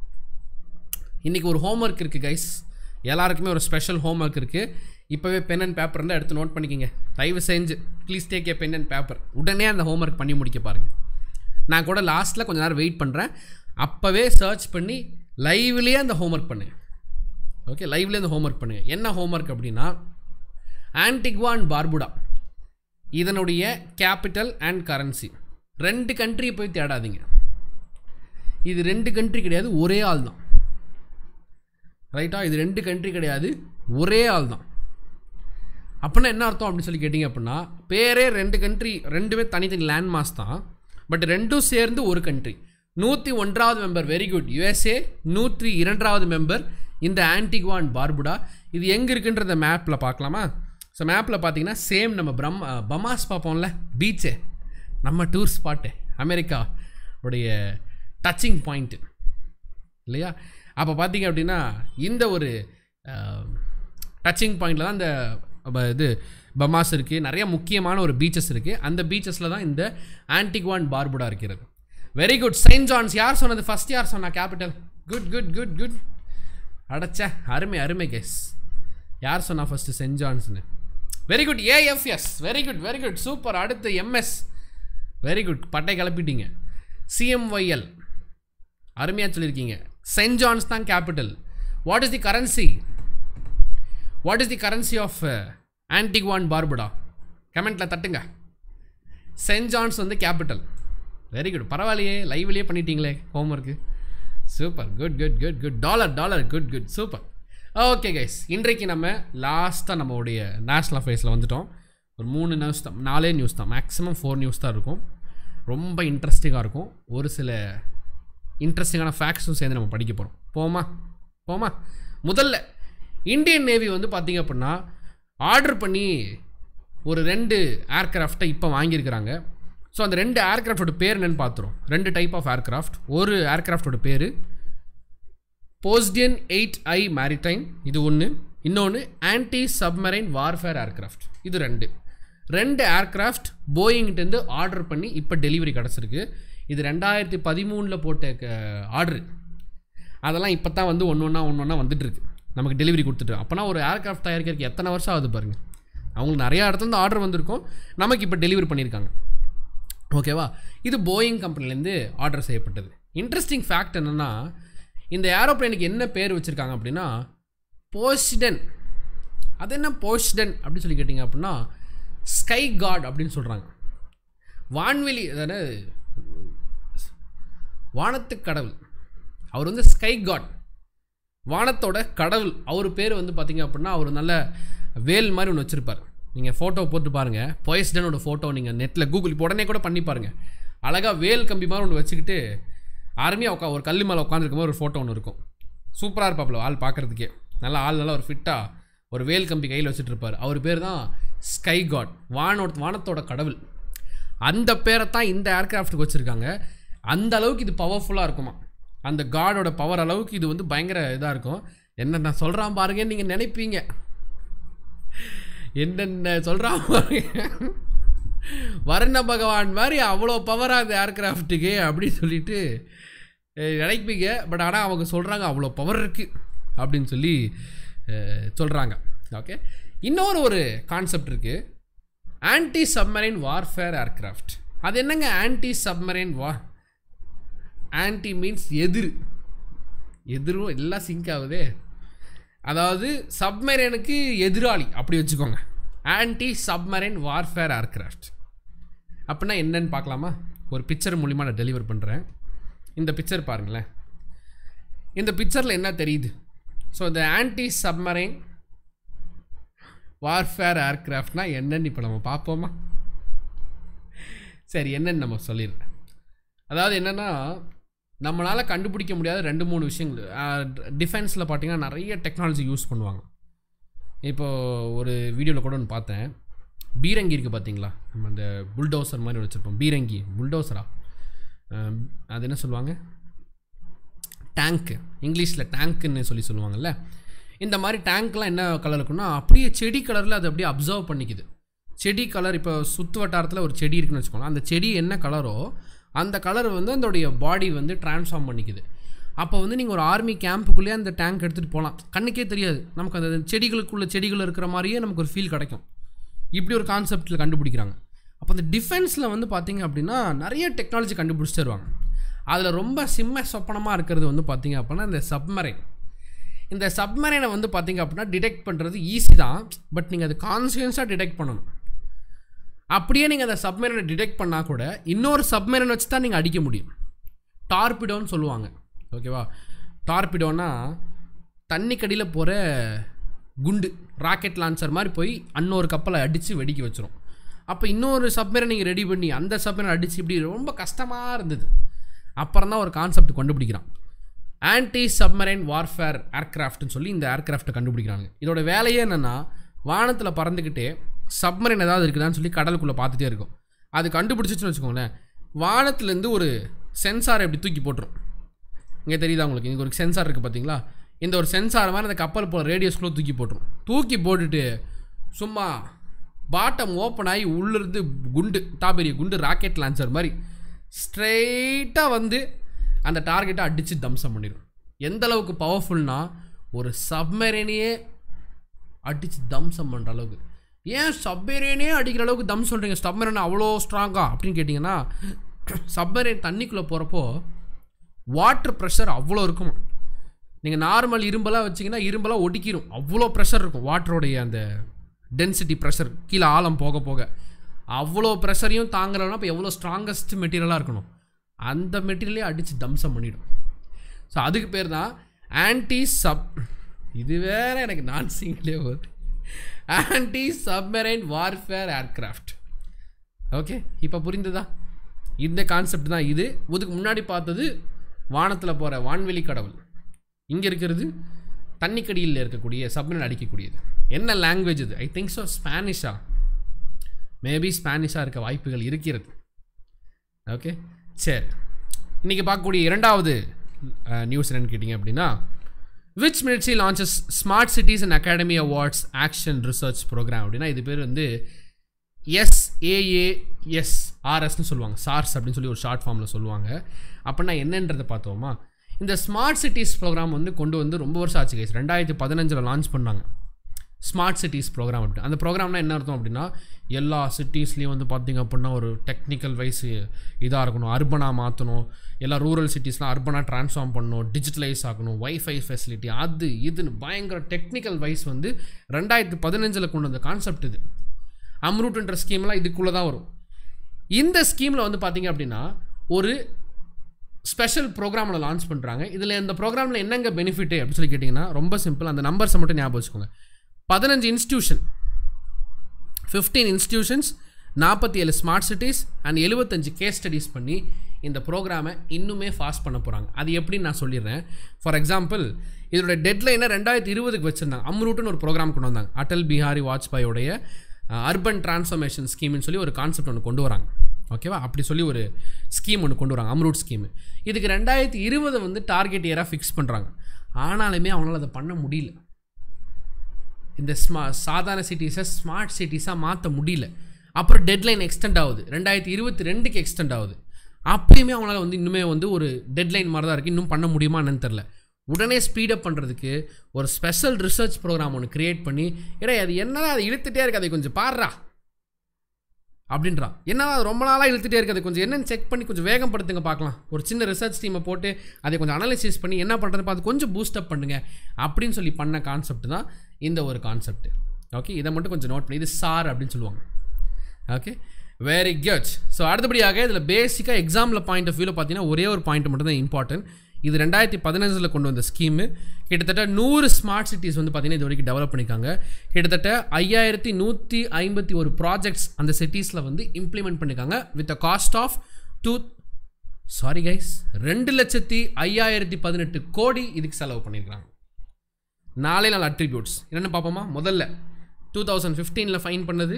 இன்றைக்கி ஒரு ஹோம்ஒர்க் இருக்குது கைஸ் எல்லாருக்குமே ஒரு ஸ்பெஷல் ஹோம்ஒர்க் இருக்குது இப்போவே பென் அண்ட் பேப்பர் இருந்தால் எடுத்து நோட் பண்ணிக்கங்க தயவு செஞ்சு please take a pen and paper உடனே அந்த ஹோம்ஒர்க் பண்ணி முடிக்க பாருங்கள் நான் கூட லாஸ்ட்டில் கொஞ்ச நேரம் வெயிட் பண்ணுறேன் அப்போவே சர்ச் பண்ணி லைவ்லேயே அந்த ஹோம்ஒர்க் பண்ணுங்க ஓகே லைவ்லேயே அந்த ஹோம்ஒர்க் பண்ணுங்க என்ன ஹோம்ஒர்க் அப்படின்னா ஆன்டிகுவா அண்ட் பார்புடா இதனுடைய கேபிட்டல் அண்ட் கரன்சி ரெண்டு கண்ட்ரியை போய் தேடாதீங்க இது ரெண்டு கண்ட்ரி கிடையாது ஒரே ஆள் தான் ரைட்டா இது ரெண்டு கண்ட்ரி கிடையாது ஒரே ஆள் தான் அப்படின்னா என்ன அர்த்தம் அப்படின்னு சொல்லி கேட்டிங்க அப்படின்னா பேரே ரெண்டு கண்ட்ரி ரெண்டுமே தனித்தனி லேண்ட் மாஸ் தான் பட் ரெண்டும் சேர்ந்து ஒரு கண்ட்ரி நூற்றி ஒன்றாவது மெம்பர் வெரி குட் யுஎஸ்ஏ நூற்றி இரண்டாவது மெம்பர் இந்த ஆன்டிகுவா அண்ட் பார்புடா இது எங்கே இருக்குன்றத மேப்பில் பார்க்கலாமா ஸோ மேப்பில் பார்த்தீங்கன்னா சேம் நம்ம பிரம் பமாஸ் பார்ப்போம்ல பீச்சு நம்ம டூர் ஸ்பாட்டு அமெரிக்கா உடைய டச்சிங் பாயிண்ட்டு இல்லையா அப்போ பார்த்தீங்க அப்படின்னா இந்த ஒரு டச்சிங் பாயிண்டில் தான் இந்த ப- இது பமாஸ் இருக்குது நிறைய முக்கியமான ஒரு பீச்சஸ் இருக்குது அந்த பீச்சஸில் தான் இந்த ஆன்டிகுவான் பார்புடா இருக்கிறது வெரி குட் செயின்ட் ஜான்ஸ் யார் சொன்னது ஃபர்ஸ்ட் யார் சொன்னா capital good good good good அடச்சே அருமை அருமை கெஸ் யார் சொன்னா ஃபர்ஸ்ட் சென்ட் ஜான்ஸ்னு very good AFS very good very good super அடுத்து எம்எஸ் வெரி குட் பட்டை கிளப்பிட்டீங்க சிஎம்ஒய்எல் அருமையாக சொல்லியிருக்கீங்க சென்ட் ஜான்ஸ் தான் capital what is the currency what is the currency of Antiguan Barbuda கமெண்ட்டில் தட்டுங்க சென்ட் ஜான்ஸ் வந்து கேபிட்டல் வெரி குட் பரவாயில்லையே லைவ்லேயே பண்ணிட்டீங்களே homework super good good good good dollar dollar good good super okay guys இன்றைக்கு நம்ம லாஸ்ட்டாக நம்மளுடைய நேஷ்னல் அஃபேர்ஸில் வந்துட்டோம் ஒரு மூணு நியூஸ் தான் நாலே நியூஸ் தான் மேக்ஸிமம் ஃபோர் நியூஸ் தான் இருக்கும் ரொம்ப இன்ட்ரெஸ்டிங்காக இருக்கும் ஒரு சில இன்ட்ரெஸ்டிங்கான ஃபேக்ட்ஸும் சேர்ந்து நம்ம படிக்க போகிறோம் போமா போமா முதல்ல இந்தியன் நேவி வந்து பார்த்தீங்க அப்படின்னா ஆர்டர் பண்ணி ஒரு ரெண்டு ஏர்கிராஃப்டை இப்போ வாங்கியிருக்கிறாங்க ஸோ அந்த ரெண்டு ஏர்கிராஃப்டோட பேர் என்னன்னு பார்த்துரும் ரெண்டு டைப் ஆஃப் ஏர்கிராஃப்ட் ஒரு ஏர்கிராஃப்டோட பேர் போஸ்டியன் எயிட் ஐ மேரிடைம் இது ஒன்று இன்னொன்று ஆன்டி சப்மரைன் வார்ஃபேர் ஏர்கிராஃப்ட் இது ரெண்டு ரெண்டு ஏர்கிராஃப்ட் போயிங்கிட்டேருந்து ஆர்டர் பண்ணி இப்போ டெலிவரி கிடச்சிருக்கு இது ரெண்டாயிரத்தி பதிமூணில் போட்ட ஆர்டர் அதெல்லாம் இப்போ தான் வந்து ஒன்று ஒன்றா ஒன்று ஒன்றா வந்துட்டுருக்கு நமக்கு டெலிவரி கொடுத்துட்டு அப்போனா ஒரு ஏர்கிராஃப்ட் தயாரிக்கிறதுக்கு எத்தனை வருஷம் ஆகுது பாருங்கள் அவங்களுக்கு நிறையா இடத்துலேருந்து ஆர்டர் வந்திருக்கும் நமக்கு இப்போ டெலிவரி பண்ணியிருக்காங்க ஓகேவா இது போயிங் கம்பெனிலேருந்து ஆர்டர் செய்யப்பட்டது இன்ட்ரெஸ்டிங் ஃபேக்ட் என்னென்னா இந்த ஏரோப்ளேனுக்கு என்ன பேர் வச்சுருக்காங்க அப்படின்னா போஸ்டன் அது என்ன போஸ்டன் அப்படின்னு சொல்லி கேட்டிங்க அப்படின்னா ஸ்கை காட் அப்படின்னு சொல்கிறாங்க வான்வெளி அதாவது வானத்து கடவுள் அவர் வந்து ஸ்கை காட் வானத்தோட கடவுள் அவர் பேர் வந்து பார்த்தீங்க அப்படின்னா அவர் நல்ல வேல் மாதிரி ஒன்று வச்சுருப்பார் நீங்கள் ஃபோட்டோ போட்டு பாருங்கள் பொயஸ்டனோட ஃபோட்டோ நீங்கள் நெட்டில் கூகுள் இப்போ உடனே கூட பண்ணி பாருங்கள் அழகாக வேல் கம்பி மாதிரி ஒன்று வச்சுக்கிட்டு அருமையாக உட்கா ஒரு கல் மேலே உட்காந்துருக்க மாதிரி ஒரு ஃபோட்டோ ஒன்று இருக்கும் சூப்பராக இருப்பாப்புல ஆள் பார்க்குறதுக்கே நல்லா ஆள் நல்லா ஒரு ஃபிட்டாக ஒரு வேல் கம்பி கையில் வச்சுட்டு இருப்பார் அவர் பேர் தான் ஸ்கை காட் வானோட வானத்தோட கடவுள் அந்த பேரை தான் இந்த ஏர்கிராஃப்ட்டுக்கு வச்சுருக்காங்க அந்த அளவுக்கு இது பவர்ஃபுல்லாக இருக்குமா அந்த காடோட பவர் அளவுக்கு இது வந்து பயங்கர இதாக இருக்கும் என்ன நான் சொல்கிறான் பாருங்கன்னு நீங்கள் நினைப்பீங்க என்னென்ன சொல்கிறான் பாருங்க வர்ண பகவான் மாதிரி அவ்வளோ பவராக அந்த ஏர்கிராஃப்ட்டுக்கு அப்படின்னு சொல்லிட்டு அஹ், நினைப்பீங்க பட் ஆனால் அவங்க சொல்கிறாங்க அவ்வளோ பவர் இருக்குது அப்படின்னு சொல்லி சொல்கிறாங்க ஓகே இன்னொரு ஒரு கான்செப்ட் இருக்குது ஆன்டி சப்மரைன் வார்ஃபேர் ஏர்கிராஃப்ட் அது என்னங்க ஆன்டி சப்மரைன் வா ஆன்டி மீன்ஸ் எதிர் எதிரும் எல்லாம் சிங்க் ஆகுதே அதாவது சப்மரைனுக்கு எதிராளி அப்படி வச்சுக்கோங்க ஆன்டி சப்மரைன் வார்ஃபேர் ஏர்கிராஃப்ட் அப்படின்னா என்னன்னு பார்க்கலாமா ஒரு பிக்சர் மூலிமா நான் டெலிவர் பண்ணுறேன் இந்த பிக்சர் பாருங்களேன் இந்த பிக்சரில் என்ன தெரியுது ஸோ இந்த ஆன்டி சப்மரைன் வார்ஃபேர் ஏர்கிராஃப்ட்னா என்னன்னு இப்போ நம்ம பார்ப்போமா சரி என்னன்னு நம்ம சொல்லிடுறேன் அதாவது என்னென்னா நம்மளால் கண்டுபிடிக்க முடியாத ரெண்டு மூணு விஷயங்கள் டிஃபென்ஸில் பார்த்தீங்கன்னா நிறைய டெக்னாலஜி யூஸ் பண்ணுவாங்க இப்போது ஒரு வீடியோவில் கூட ஒன்று பார்த்தேன் பீரங்கி இருக்குது பார்த்தீங்களா நம்ம அந்த புல்டோசர் மாதிரி வச்சுருப்போம் பீரங்கி புல்டோசரா அஹ், அது என்ன சொல்லுவாங்க டேங்க்கு இங்கிலீஷில் டேங்க்குன்னு சொல்லி சொல்லுவாங்கல்ல இந்த மாதிரி டேங்க்லாம் என்ன கலர் இருக்குன்னா அப்படியே செடி கலரில் அது அப்படியே அப்சர்வ் பண்ணிக்குது செடி கலர் இப்போ சுற்று வட்டாரத்தில் ஒரு செடி இருக்குன்னு வச்சுக்கோங்களேன் அந்த செடி என்ன கலரோ அந்த கலர் வந்து அதோடைய பாடி வந்து ட்ரான்ஸ்ஃபார்ம் பண்ணிக்குது அப்போ வந்து நீங்கள் ஒரு ஆர்மி கேம்புக்குள்ளேயே அந்த டேங்க் எடுத்துகிட்டு போகலாம் கண்ணுக்கே தெரியாது நமக்கு அந்த செடிகளுக்குள்ள செடிகள் இருக்கிற மாதிரியே நமக்கு ஒரு ஃபீல் கிடைக்கும் இப்படி ஒரு கான்செப்டில் கண்டுபிடிக்கிறாங்க அப்போ அந்த டிஃபென்ஸில் வந்து பார்த்தீங்க அப்படின்னா நிறைய டெக்னாலஜி கண்டுபிடிச்சிட்டு வருவாங்க அதில் ரொம்ப சிம்ம சொப்பனமாக இருக்கிறது வந்து பார்த்தீங்க அப்படின்னா இந்த சப்மரைன் இந்த சப்மரைனை வந்து பார்த்தீங்க அப்படின்னா டிடெக்ட் பண்ணுறது ஈஸி தான் பட் நீங்கள் அது கான்சியன்ஸாக டிடெக்ட் பண்ணணும் அப்படியே நீங்கள் அந்த சப்மரைனை டிடெக்ட் பண்ணால் கூட இன்னொரு சப்மரைன் வச்சு தான் நீங்கள் அடிக்க முடியும் டார்பிடோன்னு சொல்லுவாங்க ஓகேவா டார்பிடோன்னா தண்ணிக்கடியில் போகிற குண்டு ராக்கெட் லான்ச்சர் மாதிரி போய் இன்னொரு கப்பலை அடித்து வெடிக்க வச்சிரும் அப்போ இன்னொரு சப்மரைன் நீங்கள் ரெடி பண்ணி அந்த சப்மரைன் அடித்து இப்படி ரொம்ப கஷ்டமாக இருந்தது அப்புறம் தான் ஒரு கான்செப்ட் கண்டுபிடிக்கிறான் ஆன்டி சப்மரைன் வார்ஃபேர் ஏர்கிராஃப்ட்னு சொல்லி இந்த ஏர்கிராஃப்ட்டை கண்டுபிடிக்கிறாங்க இதோட வேலையே என்னென்னா வானத்தில் பறந்துக்கிட்டே சப்மரைன் ஏதாவது இருக்குதான்னு சொல்லி கடலுக்குள்ளே பார்த்துட்டே இருக்கும் அது கண்டுபிடிச்சிச்சுன்னு வச்சுக்கோங்களேன் வானத்துலேருந்து ஒரு சென்சாரை இப்படி தூக்கி போட்டுரும் இங்கே தெரியுதா உங்களுக்கு இங்கே ஒரு சென்சார் இருக்குது பார்த்தீங்களா இந்த ஒரு சென்சார் மாதிரி அந்த கப்பல் போகிற ரேடியஸ்குள்ளே தூக்கி போட்டுரும் தூக்கி போட்டுட்டு சும்மா பாட்டம் ஓப்பன் ஆகி உள்ளிருந்து குண்டு டாபெரிய குண்டு ராக்கெட் லான்ச்சர் மாதிரி ஸ்ட்ரெயிட்டாக வந்து அந்த டார்கெட்டை அடித்து தம்சம் பண்ணிடும் எந்த அளவுக்கு பவர்ஃபுல்னா ஒரு சப்மரைனையே அடித்து தம்சம் பண்ணுற அளவுக்கு ஏன் சப்மரைனே அடிக்கிற அளவுக்கு தம் சொல்கிறீங்க சப்மரைன் அவ்வளோ ஸ்ட்ராங்கா அப்படின்னு கேட்டிங்கன்னா சப்மரைன் தண்ணிக்குள்ளே போகிறப்போ வாட்டர் ப்ரெஷர் அவ்வளோ இருக்கும் நீங்கள் நார்மல் இரும்பெல்லாம் வச்சிங்கன்னா இரும்பெல்லாம் ஒடிக்கிடும் அவ்வளோ ப்ரெஷர் இருக்கும் வாட்டருடைய அந்த டென்சிட்டி ப்ரெஷர் கீழே ஆழம் போக போக அவ்வளோ ப்ரெஷரையும் தாங்கலைன்னா இப்போ எவ்வளோ ஸ்ட்ராங்கஸ்ட் மெட்டீரியலாக இருக்கணும் அந்த மெட்டீரியலே அடித்து தம்சம் பண்ணிடும் ஸோ அதுக்கு பேர் தான் ஆன்டி சப் இது வேற எனக்கு நான் சிங்லேயே வருது anti submarine warfare aircraft okay இப்போ புரிந்ததா இந்த கான்செப்ட் தான் இது இதுக்கு முன்னாடி பார்த்தது வானத்தில் போகிற வான்வெளி கடவுள் இங்கே இருக்கிறது தண்ணிக்கடியில் இருக்கக்கூடிய சப்மரைன் அடிக்கக்கூடியது என்ன லாங்குவேஜ் இது ஐ திங்க் ஸோ ஸ்பானிஷா மேபி ஸ்பானிஷாக இருக்க வாய்ப்புகள் இருக்கிறது ஓகே சரி இன்றைக்கி பார்க்கக்கூடிய இரண்டாவது நியூஸ் என்னன்னு கேட்டிங்க அப்படின்னா which ministry launches smart cities and academy awards action research programme அப்படின்னா இது பேர் வந்து எஸ்ஏஏஎஸ் ஆர்எஸ்னு சொல்லுவாங்க சார்ஸ் அப்படின்னு சொல்லி ஒரு ஷார்ட் ஃபார்மில் சொல்லுவாங்க அப்படின்னா என்னன்றதை பார்த்தோமா இந்த ஸ்மார்ட் சிட்டிஸ் ப்ரோக்ராம் வந்து கொண்டு வந்து ரொம்ப வருஷம் ஆச்சு கைஸ் ரெண்டாயிரத்தி பதினஞ்சில் லான்ச் பண்ணாங்க ஸ்மார்ட் சிட்டிஸ் ப்ரோக்ராம் அப்படி அந்த ப்ரோக்ராம்னா என்ன அர்த்தம் அப்படின்னா எல்லா சிட்டிஸ்லேயும் வந்து பார்த்திங்க அப்படின்னா ஒரு டெக்னிக்கல் வைஸ் இதாக இருக்கணும் அர்பனாக மாற்றணும் எல்லா ரூரல் சிட்டிஸ்லாம் அர்பனாக ட்ரான்ஸ்ஃபார்ம் பண்ணணும் டிஜிட்டலைஸ் ஆகணும் வைஃபை ஃபெசிலிட்டி அது இதுன்னு பயங்கர டெக்னிக்கல் வைஸ் வந்து ரெண்டாயிரத்து பதினஞ்சில் கொண்டு வந்த கான்செப்ட் இது அம்ரூட்ன்ற ஸ்கீம்லாம் இதுக்குள்ளே தான் வரும் இந்த ஸ்கீமில் வந்து பார்த்தீங்க அப்படின்னா ஒரு ஸ்பெஷல் ப்ரோக்ராமில் லான்ச் பண்ணுறாங்க இதில் இந்த ப்ரோக்ராமில் என்னங்க பெனிஃபிட் அப்படின்னு சொல்லி கேட்டிங்கன்னா ரொம்ப சிம்பிள் அந்த நம்பர்ஸை மட்டும் ஞாபகம் வச்சுக்கோங்க பதினஞ்சு இன்ஸ்டியூஷன் ஃபிஃப்டீன் இன்ஸ்டியூஷன்ஸ் நாற்பத்தி ஏழு ஸ்மார்ட் சிட்டிஸ் அண்ட் எழுபத்தஞ்சு கேஸ் ஸ்டடீஸ் பண்ணி இந்த ப்ரோக்ராமை இன்னுமே ஃபாஸ்ட் பண்ண போகிறாங்க அது எப்படின்னு நான் சொல்லிடுறேன் ஃபார் எக்ஸாம்பிள் இதோட டெட்லைனை ரெண்டாயிரத்தி இருபதுக்கு வச்சுருந்தாங்க அம்ரூட்டுன்னு ஒரு ப்ரோக்ராம் கொண்டு வந்தாங்க அடல் பிஹாரி வாஜ்பாயோடைய அர்பன் டிரான்ஸ்ஃபர்மேஷன் ஸ்கீம்னு சொல்லி ஒரு கான்செப்ட் ஒன்று கொண்டு வராங்க ஓகேவா அப்படி சொல்லி ஒரு ஸ்கீம் ஒன்று கொண்டு வராங்க அம்ரூட் ஸ்கீம் இதுக்கு ரெண்டாயிரத்தி இருபதை வந்து டார்கெட் இயராக ஃபிக்ஸ் பண்ணுறாங்க ஆனாலுமே அவங்களால அதை பண்ண முடியல இந்த ஸ்மா சாதாரண சிட்டிஸை ஸ்மார்ட் சிட்டிஸாக மாற்ற முடியல அப்புறம் டெட்லைன் எக்ஸ்டெண்ட் ஆகுது ரெண்டாயிரத்தி இருபத்தி ரெண்டுக்கு எக்ஸ்டெண்ட் ஆகுது அப்பயுமே அவங்களால வந்து இன்னுமே வந்து ஒரு டெட்லைன் மாதிரி தான் இருக்குது இன்னும் பண்ண முடியுமா என்னன்னு தெரில உடனே ஸ்பீடப் பண்ணுறதுக்கு ஒரு ஸ்பெஷல் ரிசர்ச் ப்ரோக்ராம் ஒன்று க்ரியேட் பண்ணி ஏடா அது என்னடா அது இழுத்துட்டே இருக்கு அதை கொஞ்சம் பாடுறா அப்படின்றான் என்ன அது ரொம்ப நாளாக இழுத்துட்டே இருக்குது கொஞ்சம் என்னன்னு செக் பண்ணி கொஞ்சம் வேகப்படுத்துங்க பார்க்கலாம் ஒரு சின்ன ரிசர்ச் டீமை போட்டு அதை கொஞ்சம் அனலைசிஸ் பண்ணி என்ன பண்ணுறது பார்த்து கொஞ்சம் பூஸ்டப் பண்ணுங்க அப்படின்னு சொல்லி பண்ண கான்செப்ட் தான் இந்த ஒரு கான்செப்ட் ஓகே இதை மட்டும் கொஞ்சம் நோட் பண்ணி இது சார் அப்படின்னு சொல்லுவாங்க ஓகே வெரி குட் ஸோ அடுத்தபடியாக இதில் பேசிக்காக எக்ஸாமில் பாயிண்ட் ஆஃப் வியூவில் பார்த்தீங்கன்னா ஒரே ஒரு பாயிண்ட் மட்டும் தான் இம்பார்ட்டன்ட் இது ரெண்டாயிரத்தி பதினஞ்சில் கொண்டு வந்த ஸ்கீமு கிட்டத்தட்ட நூறு ஸ்மார்ட் சிட்டிஸ் வந்து பார்த்தீங்கன்னா இது வரைக்கும் டெவலப் பண்ணியிருக்காங்க கிட்டத்தட்ட ஐயாயிரத்தி நூற்றி ஐம்பத்தி ஒரு ப்ராஜெக்ட்ஸ் அந்த சிட்டிஸில் வந்து இம்ப்ளிமெண்ட் பண்ணியிருக்காங்க with a cost of two sorry guys ரெண்டு லட்சத்தி ஐயாயிரத்தி பதினெட்டு கோடி இதுக்கு செலவு பண்ணியிருக்காங்க நாலே நாலு அட்ரிபியூட்ஸ் என்னென்னு பார்ப்போமா முதல்ல டூ தௌசண்ட் ஃபிஃப்டீனில் ஃபைன் பண்ணது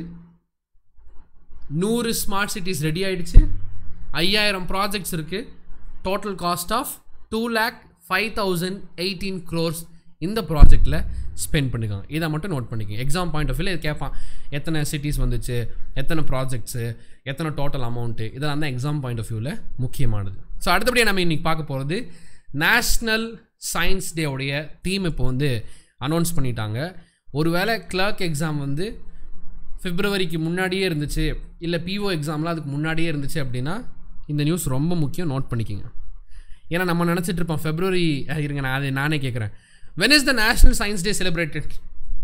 நூறு ஸ்மார்ட் சிட்டிஸ் ரெடி ஆயிடுச்சு ஐயாயிரம் ப்ராஜெக்ட்ஸ் இருக்குது total cost of two lakh five thousand eighteen crores இந்த ப்ராஜெக்டில் ஸ்பெண்ட் பண்ணிக்கோங்க இதை மட்டும் நோட் பண்ணிக்கோங்க எக்ஸாம் பாயிண்ட் ஆஃப் வியூவில் இது கேட்பான் எத்தனை சிட்டிஸ் வந்துச்சு எத்தனை ப்ராஜெக்ட்ஸு எத்தனை டோட்டல் அமௌண்ட்டு இதெல்லாம் தான் எக்ஸாம் பாயிண்ட் ஆஃப் வியூவில் முக்கியமானது ஸோ அடுத்தபடியாக நம்ம இன்றைக்கி பார்க்க போகிறது நேஷ்னல் சயின்ஸ் டேவுடைய தீம் இப்போ வந்து அனௌன்ஸ் பண்ணிட்டாங்க ஒருவேளை கிளர்க் எக்ஸாம் வந்து பிப்ரவரிக்கு முன்னாடியே இருந்துச்சு இல்லை பிஓ எக்ஸாம்லாம் அதுக்கு முன்னாடியே இருந்துச்சு அப்படின்னா இந்த நியூஸ் ரொம்ப முக்கியம் நோட் பண்ணிக்கோங்க ஏன்னா நம்ம நினச்சிட்டு இருப்போம் ஃபெப்ரவரி இருங்க நான் அதை நானே கேட்குறேன் when is the national science day celebrated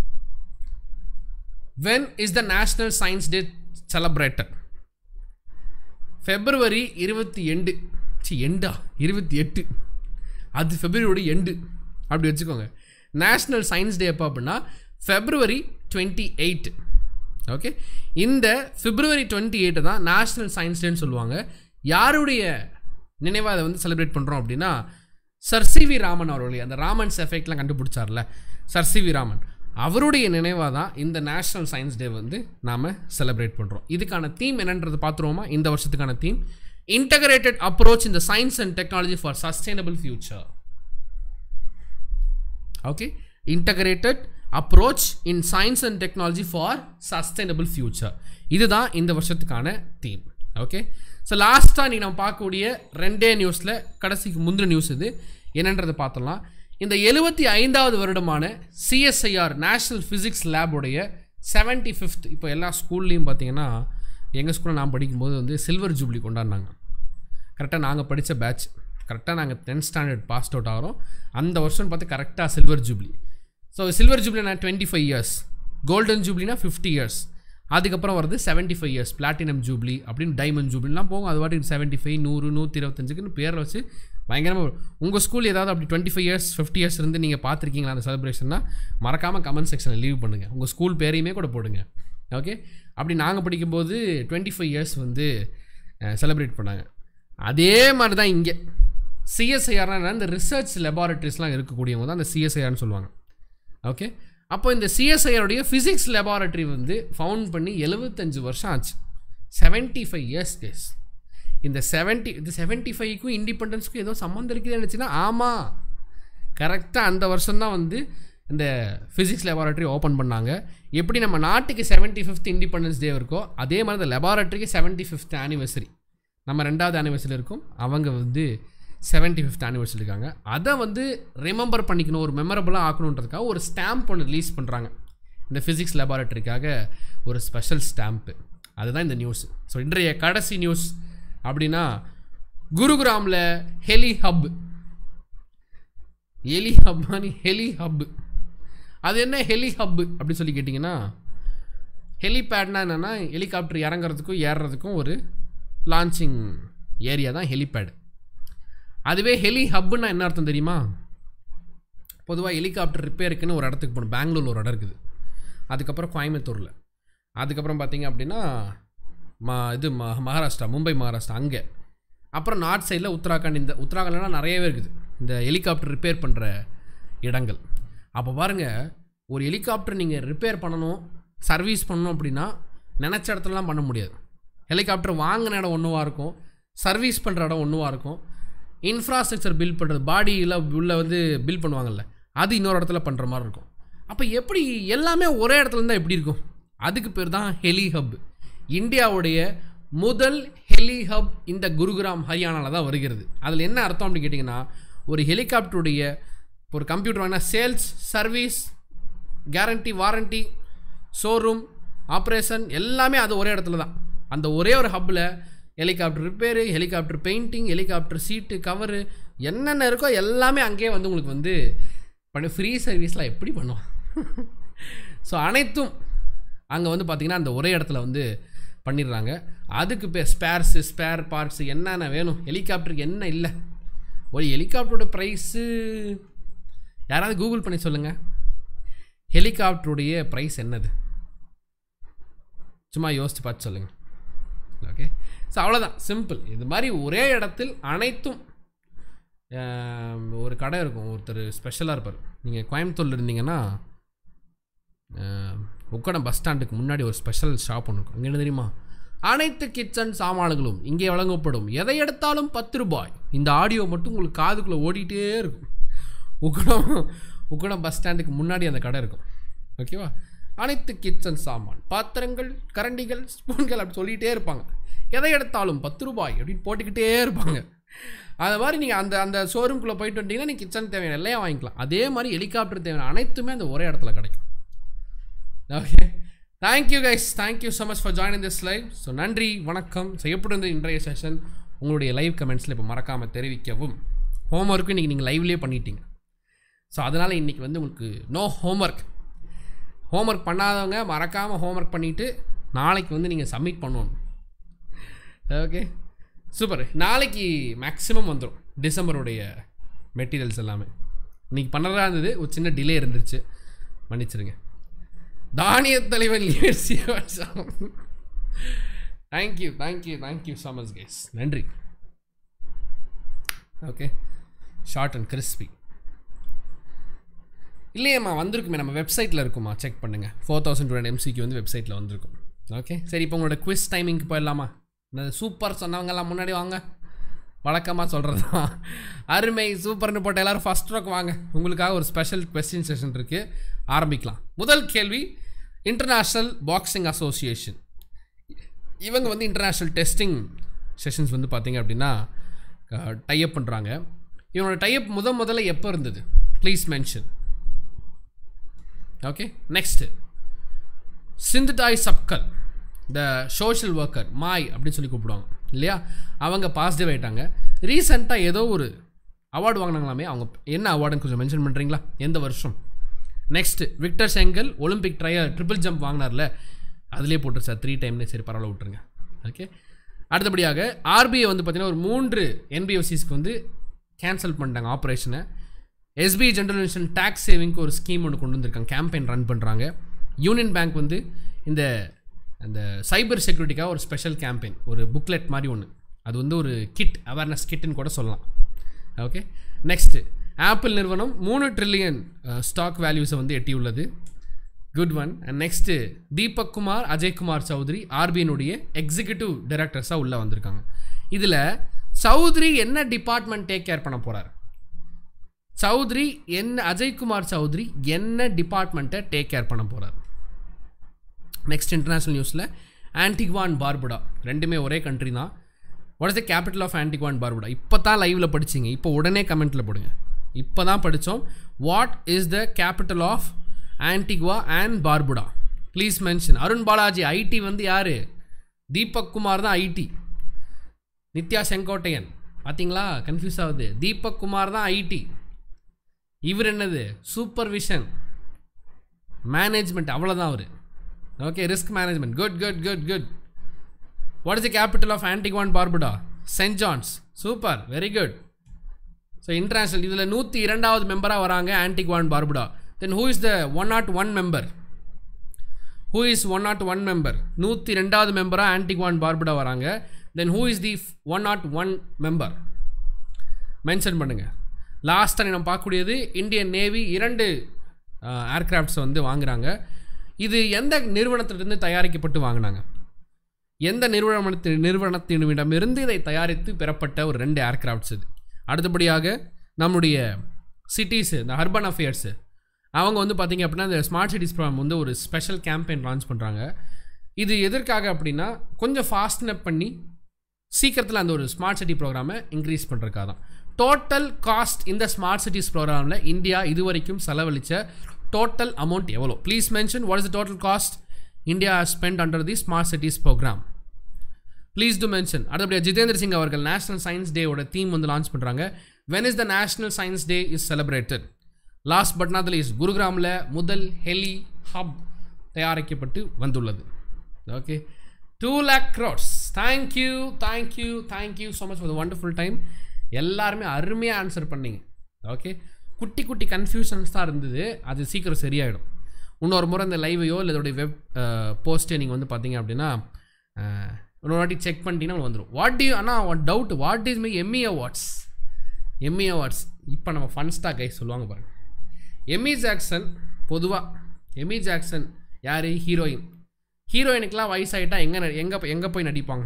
when is the national science day celebrated February இருபத்தி எண்டு சி எண்டா இருபத்தி எட்டு அது ஃபெப்ரவரியோட எண்டு அப்படி வச்சுக்கோங்க நேஷ்னல் சயின்ஸ் டே எப்போ அப்படின்னா ஃபெப்ரவரி டுவெண்ட்டி எயிட் ஓகே இந்த பிப்ரவரி டுவெண்ட்டி எயிட்டை தான் நேஷ்னல் சயின்ஸ் டேன்னு சொல்லுவாங்க யாருடைய நினைவாக அதை வந்து செலிப்ரேட் பண்ணுறோம் அப்படின்னா சர் சி வி ராமன் அவருடைய அந்த ராமன்ஸ் எஃபெக்ட்லாம் கண்டுபிடிச்சார்ல சர் சி வி ராமன் அவருடைய நினைவாக தான் இந்த நேஷ்னல் சயின்ஸ் டே வந்து நாம் செலிப்ரேட் பண்ணுறோம் இதுக்கான தீம் என்னன்றது பார்த்துருவோமா இந்த வருஷத்துக்கான தீம் இன்டகிரேட்டட் அப்ரோச் இந்த science and technology for sustainable future okay integrated approach in science and technology for sustainable future இதுதான் இந்த வருஷத்துக்கான தீம் ஓகே ஸோ லாஸ்ட்டாக நீங்கள் நம்ம பார்க்கக்கூடிய ரெண்டே நியூஸில் கடைசிக்கு முந்தின நியூஸ் இது என்னன்றதை பார்த்தலாம் இந்த எழுபத்தி ஐந்தாவது வருடமான சிஎஸ்ஐஆர் நேஷ்னல் ஃபிசிக்ஸ் லேபுடைய செவன்ட்டி ஃபிஃப்த் இப்போ எல்லா ஸ்கூல்லையும் பார்த்தீங்கன்னா எங்கள் ஸ்கூலில் நான் படிக்கும்போது வந்து சில்வர் ஜூப்ளி கொண்டாடினாங்க கரெக்டாக நாங்கள் படித்த பேட்ச் கரெக்டாக நாங்கள் டென்த் ஸ்டாண்டர்ட் பாஸ்ட் அவுட் ஆகிறோம் அந்த வருஷம் பார்த்து கரெக்டாக சில்வர் ஜூப்ளி ஸோ சில்வர் ஜூப்ளினா டுவெண்ட்டி ஃபைவ் இயர்ஸ் கோல்டன் ஜூப்ளினா ஃபிஃப்டி இயர்ஸ் அதுக்கப்புறம் வருது seventy five years platinum jubilee அப்படின்னு டைமண்ட் ஜூப்ளிலாம் போகும் அது வாட்டி செவன்ட்டி ஃபைவ் நூறு நூற்றி இருபத்தஞ்சுக்குன்னு பேரில் வச்சு பயங்கரமாக உங்கள் ஸ்கூல் ஏதாவது அப்படி twenty five years fifty years இருந்து நீங்கள் பார்த்துருக்கீங்களா அந்த செலிப்ரேஷன்னா மறக்காமல் கமெண்ட் செக்ஷனில் லீவ் பண்ணுங்கள் உங்கள் ஸ்கூல் பேரையுமே கூட போடுங்க ஓகே அப்படி நாங்கள் படிக்கும்போது டுவெண்ட்டி ஃபைவ் இயர்ஸ் வந்து செலிப்ரேட் பண்ணாங்க அதே மாதிரி தான் இங்கே சிஎஸ்ஐஆர்னா இந்த ரிசர்ச் லெபார்ட்டரிஸ்லாம் இருக்கக்கூடியவங்க தான் அந்த சிஎஸ்ஐஆர்னு சொல்லுவாங்க ஓகே அப்போ இந்த சிஎஸ்ஐஆருடைய ஃபிசிக்ஸ் லெபார்ட்டரி வந்து ஃபவுண்ட் பண்ணி எழுபத்தஞ்சு வருஷம் ஆச்சு செவன்ட்டி ஃபைவ் இயர்ஸ் டேஸ் இந்த செவன்ட்டி இந்த செவன்ட்டி ஃபைவ்க்கும் இண்டிபெண்டன்ஸ்க்கும் ஏதோ சம்மந்தம் இருக்குதுன்னு நினச்சின்னா ஆமாம் கரெக்டாக அந்த வருஷம்தான் வந்து இந்த ஃபிசிக்ஸ் லெபார்ட்டரி ஓப்பன் பண்ணாங்க எப்படி நம்ம நாட்டுக்கு செவன்ட்டி ஃபிஃப்த் இண்டிபெண்டன்ஸ் டே இருக்கோ அதே மாதிரி இந்த லெபார்ட்டரிக்கு செவன்ட்டி ஃபிஃப்த் ஆனிவர்சரி நம்ம ரெண்டாவது ஆனிவர்சரி இருக்கும் அவங்க வந்து செவன்ட்டி ஃபிஃப்த் ஆனிவர்சரி இருக்காங்க அதை வந்து ரிமெம்பர் பண்ணிக்கணும் ஒரு மெமரபுளாக ஆக்கணுன்றதுக்காக ஒரு ஸ்டாம்ப் ஒன்று ரிலீஸ் பண்ணுறாங்க இந்த ஃபிசிக்ஸ் லெபார்ட்டரிக்காக ஒரு ஸ்பெஷல் ஸ்டாம்ப்பு அதுதான் இந்த நியூஸ் ஸோ இன்றைய கடைசி நியூஸ் அப்படின்னா குருகிராமில் ஹெலி ஹப் ஹெலி ஹப்பானி ஹெலி ஹப் அது என்ன ஹெலி ஹப் அப்படின்னு சொல்லி கேட்டிங்கன்னா ஹெலிபேட்னா என்னென்னா ஹெலிகாப்டர் இறங்குறதுக்கும் ஏறுறதுக்கும் ஒரு லான்ச்சிங் ஏரியா தான் ஹெலிபேட் அதுவே ஹெலி ஹப்புன்னா என்ன அர்த்தம் தெரியுமா பொதுவாக ஹெலிகாப்டர் ரிப்பேருக்குன்னு ஒரு இடத்துக்கு போகணும் பெங்களூரில் ஒரு இடம் இருக்குது அதுக்கப்புறம் கோயம்புத்தூரில் அதுக்கப்புறம் பார்த்தீங்க அப்படின்னா மா இது ம மகாராஷ்டிரா மும்பை மகாராஷ்டிரா அங்கே அப்புறம் நார்த் சைடில் உத்தராகண்ட் இந்த உத்தராகண்ட்லாம் நிறையவே இருக்குது இந்த ஹெலிகாப்டர் ரிப்பேர் பண்ணுற இடங்கள் அப்போ பாருங்கள் ஒரு ஹெலிகாப்டர் நீங்கள் ரிப்பேர் பண்ணணும் சர்வீஸ் பண்ணணும் அப்படின்னா நினச்ச இடத்துலலாம் பண்ண முடியாது ஹெலிகாப்டர் வாங்கின இடம் ஒன்றுவாக இருக்கும் சர்வீஸ் பண்ணுற இடம் ஒன்றுவாக இருக்கும் இன்ஃப்ராஸ்ட்ரக்சர் பில் பண்ணுறது பாடியில் உள்ள வந்து பில் பண்ணுவாங்கல்ல அது இன்னொரு இடத்துல பண்ணுற மாதிரி இருக்கும் அப்போ எப்படி எல்லாமே ஒரே இடத்துல இருந்தால் எப்படி இருக்கும் அதுக்கு பேர் தான் ஹெலி ஹப் இந்தியாவுடைய முதல் ஹெலி ஹப் இந்த குருகிராம் ஹரியானாவில் தான் வருகிறது அதில் என்ன அர்த்தம் அப்படின்னு கேட்டிங்கன்னா ஒரு ஹெலிகாப்டருடைய ஒரு கம்ப்யூட்டர் வாங்கினா sales service guarantee warranty showroom operation எல்லாமே அது ஒரே இடத்துல தான் அந்த ஒரே ஒரு ஹப்பில் helicopter repair helicopter painting helicopter seat cover என்னென்ன இருக்கோ எல்லாமே அங்கேயே வந்து உங்களுக்கு வந்து பண்ணி ஃப்ரீ சர்வீஸ்லாம் எப்படி பண்ணுவோம் ஸோ அனைத்தும் அங்கே வந்து பார்த்திங்கன்னா அந்த ஒரே இடத்துல வந்து பண்ணிடுறாங்க அதுக்கு பே ஸ்பேர்ஸு ஸ்பேர் பார்ட்ஸு என்னென்ன வேணும் ஹெலிகாப்டருக்கு என்ன இல்லை ஒரு ஹெலிகாப்டரோட ப்ரைஸு யாராவது கூகுள் பண்ணி சொல்லுங்கள் ஹெலிகாப்டருடைய ப்ரைஸ் என்னது சும்மா யோசித்து பார்த்து சொல்லுங்கள் ஓகே ஸோ அவ்வளோதான் சிம்பிள் இது மாதிரி ஒரே இடத்தில் அனைத்தும் ஆம், ஒரு கடை இருக்கும் ஒருத்தர் ஸ்பெஷலாக இருப்பார் நீங்கள் கோயம்புத்தூரில் இருந்தீங்கன்னா ஆம், உக்கடம் பஸ் ஸ்டாண்டுக்கு முன்னாடி ஒரு ஸ்பெஷல் ஷாப் ஒன்று இருக்கும் இங்கே என்ன தெரியுமா அனைத்து கிச்சன் சாமான்களும் இங்கே வழங்கப்படும் எதை எடுத்தாலும் பத்து ரூபாய் இந்த ஆடியோ மட்டும் உங்களுக்கு காதுக்குள்ளே ஓடிட்டே இருக்கும் உக்கடம் உக்கடம் பஸ் ஸ்டாண்டுக்கு முன்னாடி அந்த கடை இருக்கும் ஓகேவா அனைத்து கிச்சன் சாமான் பாத்திரங்கள் கரண்டிகள் ஸ்பூன்கள் அப்படி சொல்லிகிட்டே இருப்பாங்க எதை எடுத்தாலும் பத்து ரூபாய் அப்படின்னு போட்டுக்கிட்டே இருப்பாங்க அது மாதிரி நீங்கள் அந்த அந்த ஷோரூம்குள்ளே போயிட்டு வந்தீங்கன்னா நீங்கள் கிச்சன் தேவையான எல்லாம் வாங்கிக்கலாம் அதே மாதிரி ஹெலிகாப்டர் தேவையான அனைத்துமே அந்த ஒரே இடத்துல கிடைக்கும் okay thank you guys thank you so much for join this live so நன்றி வணக்கம் ஸோ எப்படி இருந்தது இன்றைய செஷன் உங்களுடைய லைவ் கமெண்ட்ஸில் இப்போ மறக்காமல் தெரிவிக்கவும் ஹோம்ஒர்க்கும் இன்றைக்கி நீங்கள் லைவ்லேயே பண்ணிட்டீங்க ஸோ அதனால் இன்றைக்கி வந்து உங்களுக்கு நோ ஹோம்ஒர்க் ஹோம்ஒர்க் பண்ணாதவங்க மறக்காமல் ஹோம்ஒர்க் பண்ணிவிட்டு நாளைக்கு வந்து நீங்கள் சப்மிட் பண்ணணும் ஓகே சூப்பர் நாளைக்கு மேக்ஸிமம் வந்துடும் டிசம்பருடைய மெட்டீரியல்ஸ் எல்லாமே இன்னைக்கு பண்ணுறதா இருந்தது ஒரு சின்ன டிலே இருந்துருச்சு மன்னிச்சிருங்க தானிய தலைவன் thank you thank you thank you so much guys நன்றி ஓகே ஷார்ட் அண்ட் கிறிஸ்பி இல்லையேம்மா வந்திருக்குமே நம்ம வெப்சைட்டில் இருக்குமா செக் பண்ணுங்கள் ஃபோர் தௌசண்ட் டூ எம்சிக்கு வந்து வெப்சைட்டில் வந்திருக்கும் ஓகே சரி இப்போ உங்களோட குவிஸ் டைமிங்க்கு போயிடலாமா இந்த சூப்பர் சொன்னவங்கலாம் முன்னாடி வாங்க வழக்கமாக சொல்கிறது தான் அருமை சூப்பர்னு போட்ட எல்லாரும் ஃபஸ்ட் ரோக் வாங்க உங்களுக்காக ஒரு ஸ்பெஷல் கொஸ்டின் செஷன் இருக்குது ஆரம்பிக்கலாம் முதல் கேள்வி இன்டர்நேஷ்னல் பாக்ஸிங் அசோசியேஷன் இவங்க வந்து இன்டர்நேஷ்னல் டெஸ்டிங் செஷன்ஸ் வந்து பார்த்தீங்க அப்படின்னா டைப் பண்ணுறாங்க இவனோட டைப் முத முதல்ல எப்போ இருந்தது please mention okay next Sindhutai Sapkal the social worker Mai அப்படின்னு சொல்லி கூப்பிடுவாங்க இல்லையா அவங்க பாசிட்டிவ் ஆகிட்டாங்க ரீசெண்டாக ஏதோ ஒரு அவார்டு வாங்கினாங்களாமே அவங்க என்ன அவார்டுன்னு கொஞ்சம் மென்ஷன் பண்ணுறீங்களா எந்த வருஷம் நெக்ஸ்ட் விக்டர் செங்கல் ஒலிம்பிக் ட்ரையர் ட்ரிபிள் ஜம்ப் வாங்கினார்ல அதிலே போட்டு சார் த்ரீ டைம்னே சரி பரவாயில்ல விட்டுருங்க ஓகே அடுத்தபடியாக ஆர்பிஐ வந்து பார்த்திங்கன்னா ஒரு மூன்று என்பிஎஃப்சிஸ்க்கு வந்து கேன்சல் பண்ணிட்டாங்க ஆப்ரேஷனை எஸ்பிஐ ஜென்ரல் இன்சூரன்ஸ் டேக்ஸ் சேவிங்க்கு ஒரு ஸ்கீம் ஒன்று கொண்டு வந்திருக்காங்க கேம்பெயின் ரன் பண்ணுறாங்க யூனியன் பேங்க் வந்து இந்த அந்த சைபர் செக்யூரிட்டிக்காக ஒரு ஸ்பெஷல் கேம்பெயின் ஒரு புக்லெட் மாதிரி ஒன்று அது வந்து ஒரு கிட் அவேர்னஸ் கிட்னு கூட சொல்லலாம் ஓகே நெக்ஸ்ட்டு ஆப்பிள் நிறுவனம் மூணு ட்ரில்லியன் ஸ்டாக் வேல்யூஸை வந்து எட்டியுள்ளது good one and next Deepak Kumar Ajay Kumar Chaudhary ஆர்பிஐனுடைய எக்ஸிக்யூட்டிவ் டைரக்டர்ஸாக உள்ளே வந்திருக்காங்க இதில் சௌத்ரி என்ன டிபார்ட்மெண்ட் டேக் கேர் பண்ண போகிறார் சௌத்ரி என்ன அஜய்குமார் சௌத்ரி என்ன டிபார்ட்மெண்ட்டை டேக் கேர் பண்ண போகிறார் நெக்ஸ்ட் இன்டர்நேஷ்னல் நியூஸில் ஆன்டிகுவான் பார்புடா ரெண்டுமே ஒரே கண்ட்ரி தான் what is the capital of Antiguan Barbuda இப்போ தான் லைவில் படிச்சிங்க இப்போ உடனே கமெண்ட்டில் போடுங்க இப்போ தான் படித்தோம் what is the capital of Antigua and Barbuda please mention Arun Balaji ID வந்து யார் தீபக் குமார் தான் ஐடி நித்யா செங்கோட்டையன் பார்த்தீங்களா கன்ஃபியூஸ் ஆகுது தீபக் குமார் தான் ஐடி இவர் என்னது சூப்பர்விஷன் மேனேஜ்மெண்ட் அவ்வளோதான் அவர் okay risk management good good good good what is the capital of Antiguan Barbuda Saint John's super very good so international இதில் நூற்றி இரண்டாவது மெம்பராக வராங்க Antiguan Barbuda then who is the one not one member who is one not one member நூற்றி ரெண்டாவது மெம்பராக Antiguan Barbuda வராங்க then who is the one not one member mention பண்ணுங்கள் லாஸ்ட்டாக நம்ம பார்க்கக்கூடியது இந்தியன் நேவி இரண்டு ஏர்கிராஃப்ட்ஸ் வந்து வாங்குறாங்க இது எந்த நிறுவனத்திலிருந்து தயாரிக்கப்பட்டு வாங்கினாங்க எந்த நிறுவனத்தின் நிறுவனத்தினமிடமிருந்து இதை தயாரித்து பெறப்பட்ட ஒரு ரெண்டு ஏர்கிராஃப்ட்ஸ் இது அடுத்தபடியாக நம்முடைய சிட்டிஸ் இந்த அர்பன் அஃபேர்ஸு அவங்க வந்து பார்த்திங்க அப்படின்னா இந்த ஸ்மார்ட் சிட்டிஸ் ப்ரோக்ராம் வந்து ஒரு ஸ்பெஷல் கேம்பெயின் லான்ச் பண்ணுறாங்க இது எதற்காக அப்படின்னா கொஞ்சம் ஃபாஸ்ட்னப் பண்ணி சீக்கிரத்தில் அந்த ஒரு ஸ்மார்ட் சிட்டி ப்ரோக்ராமை இன்க்ரீஸ் பண்ணுறதுக்காக தான் டோட்டல் காஸ்ட் இந்த ஸ்மார்ட் சிட்டிஸ் ப்ரோக்ராமில் இந்தியா இதுவரைக்கும் செலவழித்த டோட்டல் அமௌண்ட் எவ்வளோ please mention what is the total cost India spend under the smart cities programme please to mention அடுத்தபடியாக ஜிதேந்திர சிங் அவர்கள் நேஷனல் சயின்ஸ் டேவோட தீம் வந்து லான்ச் பண்ணுறாங்க when is the national science day is celebrated last but not least குருகிராமில் முதல் heli hub தயாரிக்கப்பட்டு வந்துள்ளது okay two lakh crores thank you thank you thank you so much for the wonderful time எல்லாருமே அருமையாக ஆன்சர் பண்ணீங்க ஓகே குட்டி குட்டி கன்ஃபியூஷன்ஸ் தான் இருந்தது அது சீக்கிரம் சரியாயிடும் இன்னொரு முறை இந்த லைவையோ இல்லை இதோடைய வெப் போஸ்ட்டே நீங்கள் வந்து பார்த்தீங்க அப்படின்னா அஹ், இன்னொரு வாட்டி செக் பண்ணிட்டீங்கன்னா வந்துடும் வாட் யூ ஆனால் doubt what is my Emmy awards Emmy awards இப்போ நம்ம ஃபன் ஸ்டாக் கை சொல்லுவாங்க பாருங்க எமி ஜாக்சன் பொதுவாக எமி ஜாக்சன் யார் ஹீரோயின் ஹீரோயினுக்கெலாம் வயசாயிட்டா எங்கே எங்கே எங்கே போய் நடிப்பாங்க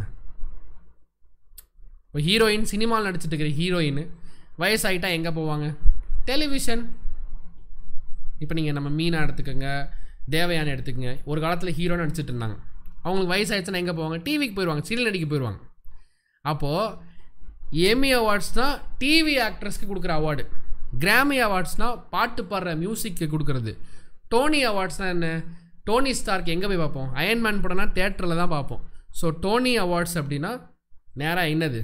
இப்போ ஹீரோயின் சினிமாவில் நடிச்சிட்டு இருக்கிற ஹீரோயின் வயசாயிட்டா எங்கே போவாங்க டெலிவிஷன் இப்போ நீங்கள் நம்ம மீனா எடுத்துக்கோங்க தேவயானை எடுத்துக்கோங்க ஒரு காலத்தில் ஹீரோ நடிச்சிட்டு இருந்தாங்க அவங்களுக்கு வயசாயிடுச்சுன்னா எங்கே போவாங்க டிவிக்கு போயிடுவாங்க சீரியல் நடிக்க போயிடுவாங்க அப்போது எமி அவார்ட்ஸ் தான் டிவி ஆக்ட்ரஸ்க்கு கொடுக்குற அவார்டு கிராமி அவார்ட்ஸ்னால் பாட்டு பாடுற மியூசிக்கு கொடுக்குறது டோனி அவார்ட்ஸ்னால் என்ன டோனி ஸ்டார்க்கு எங்கே போய் பார்ப்போம் அயன்மேன் படம்னா தேட்டரில் தான் பார்ப்போம் ஸோ டோனி அவார்ட்ஸ் அப்படின்னா நேராக என்னது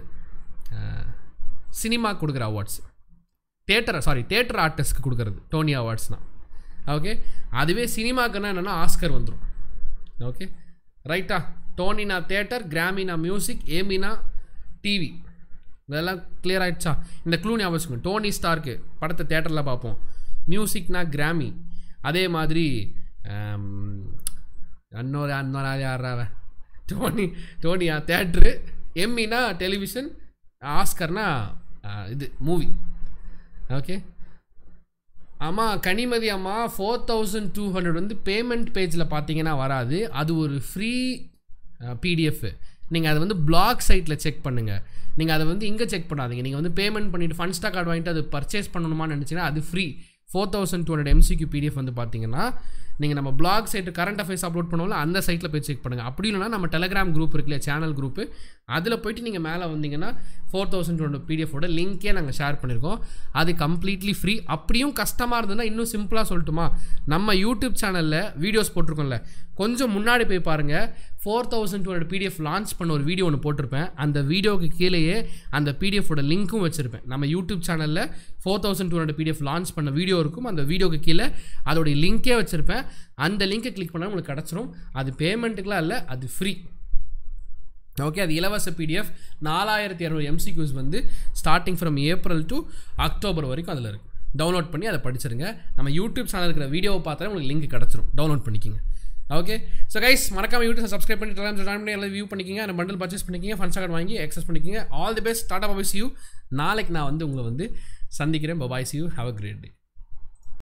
சினிமா கொடுக்குற அவார்ட்ஸ் தேட்டர் சாரி தேட்டர் ஆர்டிஸ்ட்க்கு கொடுக்குறது டோனி அவார்ட்ஸ்னால் ஓகே அதுவே சினிமாக்குன்னா என்னென்னா ஆஸ்கர் வந்துடும் ஓகே ரைட்டா டோனினா தேட்டர் கிராமினா மியூசிக் ஏமினா டிவி இதெல்லாம் clear ஆயிடுச்சா இந்த க்ளூ ஞாபகம் வச்சுக்கோங்க டோனி ஸ்டார்க்கு படத்தை தேட்டரில் பார்ப்போம் மியூசிக்னா கிராமி அதே மாதிரி ஆம், இன்னொரு இன்னொரு ஆள் யாரா அவன்? டோனி டோனியா தேட்ரு எம்மினா டெலிவிஷன் ஆஸ்கர்னா ஆ, இது மூவி ஓகே அம்மா கனிமதி அம்மா ஃபோர் தௌசண்ட் டூ ஹண்ட்ரட் வந்து பேமெண்ட் பேஜில் பார்த்தீங்கன்னா வராது அது ஒரு ஃப்ரீ பிடிஎஃப் நீங்கள் அதை வந்து பிளாக் சைட்டில் செக் பண்ணுங்கள் நீங்கள் அதை வந்து இங்கே செக் பண்ணாதீங்க நீங்கள் வந்து பேமெண்ட் பண்ணிவிட்டு ஃபன் ஸ்டாக் கார்டு வாங்கிட்டு அது பர்ச்சேஸ் பண்ணணுமான்னு நினச்சிங்கன்னா அது free four thousand two hundred MCQ PDF வந்து பார்த்தீங்கன்னா நீங்கள் நம்ம blog site current affairs upload பண்ணுவோம்ல அந்த சைட்டில் போய் செக் பண்ணுங்கள் அப்படி இல்லைனா நம்ம டெலகிராம் குரூப் இருக்குல்ல சேனல் குரூப்பு அதில் போயிட்டு நீங்கள் மேலே வந்தீங்கன்னா ஃபோர் தௌசண்ட் டூ ஹண்ட்ரட் பிடிஎஃபோட லிங்க்கே நாங்கள் ஷேர் பண்ணியிருக்கோம் அது கம்ப்ளீட்லி ஃப்ரீ அப்படியும் கஷ்டமாக இருந்ததுன்னா இன்னும் சிம்பிளாக சொல்லட்டுமா நம்ம யூடியூப் சேனலில் வீடியோஸ் போட்டிருக்கோம்ல கொஞ்சம் முன்னாடி போய் பாருங்கள் four thousand two hundred PDF launch பண்ண ஒரு வீடியோ ஒன்று போட்டிருப்பேன் அந்த வீடியோவுக்கு கீழேயே அந்த பிடிஎஃபோட லிங்க்கும் வச்சுருப்பேன் நம்ம யூடியூப் சேனலில் four thousand two hundred PDF launch பண்ண வீடியோ இருக்கும் அந்த வீடியோக்கு கீழே அதோடைய லிங்க்கே வச்சுருப்பேன் அந்த லிங்கை கிளிக் பண்ணால் உங்களுக்கு கிடச்சிரும் அது பேமெண்ட்டுக்கெலாம் இல்லை அது ஃப்ரீ ஓகே அது இலவச பிடிஎஃப் நாலாயிரத்தி இரநூறு எம்சிக்யூஸ் வந்து starting from April to October வரைக்கும் அதில் இருக்குது டவுன்லோட் பண்ணி அதை படிச்சிருங்க நம்ம யூடியூப் சேனல் இருக்கிற வீடியோவை பார்த்தாலே உங்களுக்கு லிங்க் கிடச்சிரும் டவுன்லோட் பண்ணிக்கிங்க ஓகே ஸோ கைஸ் மறக்காம யூடியூப் சப்ஸ்கிரைப் பண்ணி டெலாம் ஜாயின் பண்ணி எல்லாம் வியூ பண்ணிக்கிங்க அந்த பண்டில் பர்ச்சேஸ் பண்ணிக்கிங்க ஃபன் கார்டு வாங்கி எக்ஸஸ் பண்ணிக்கிங்க all the best tata bye bye see you நாளைக்கு நான் வந்து உங்களை வந்து சந்திக்கிறேன் bye bye see you have a great day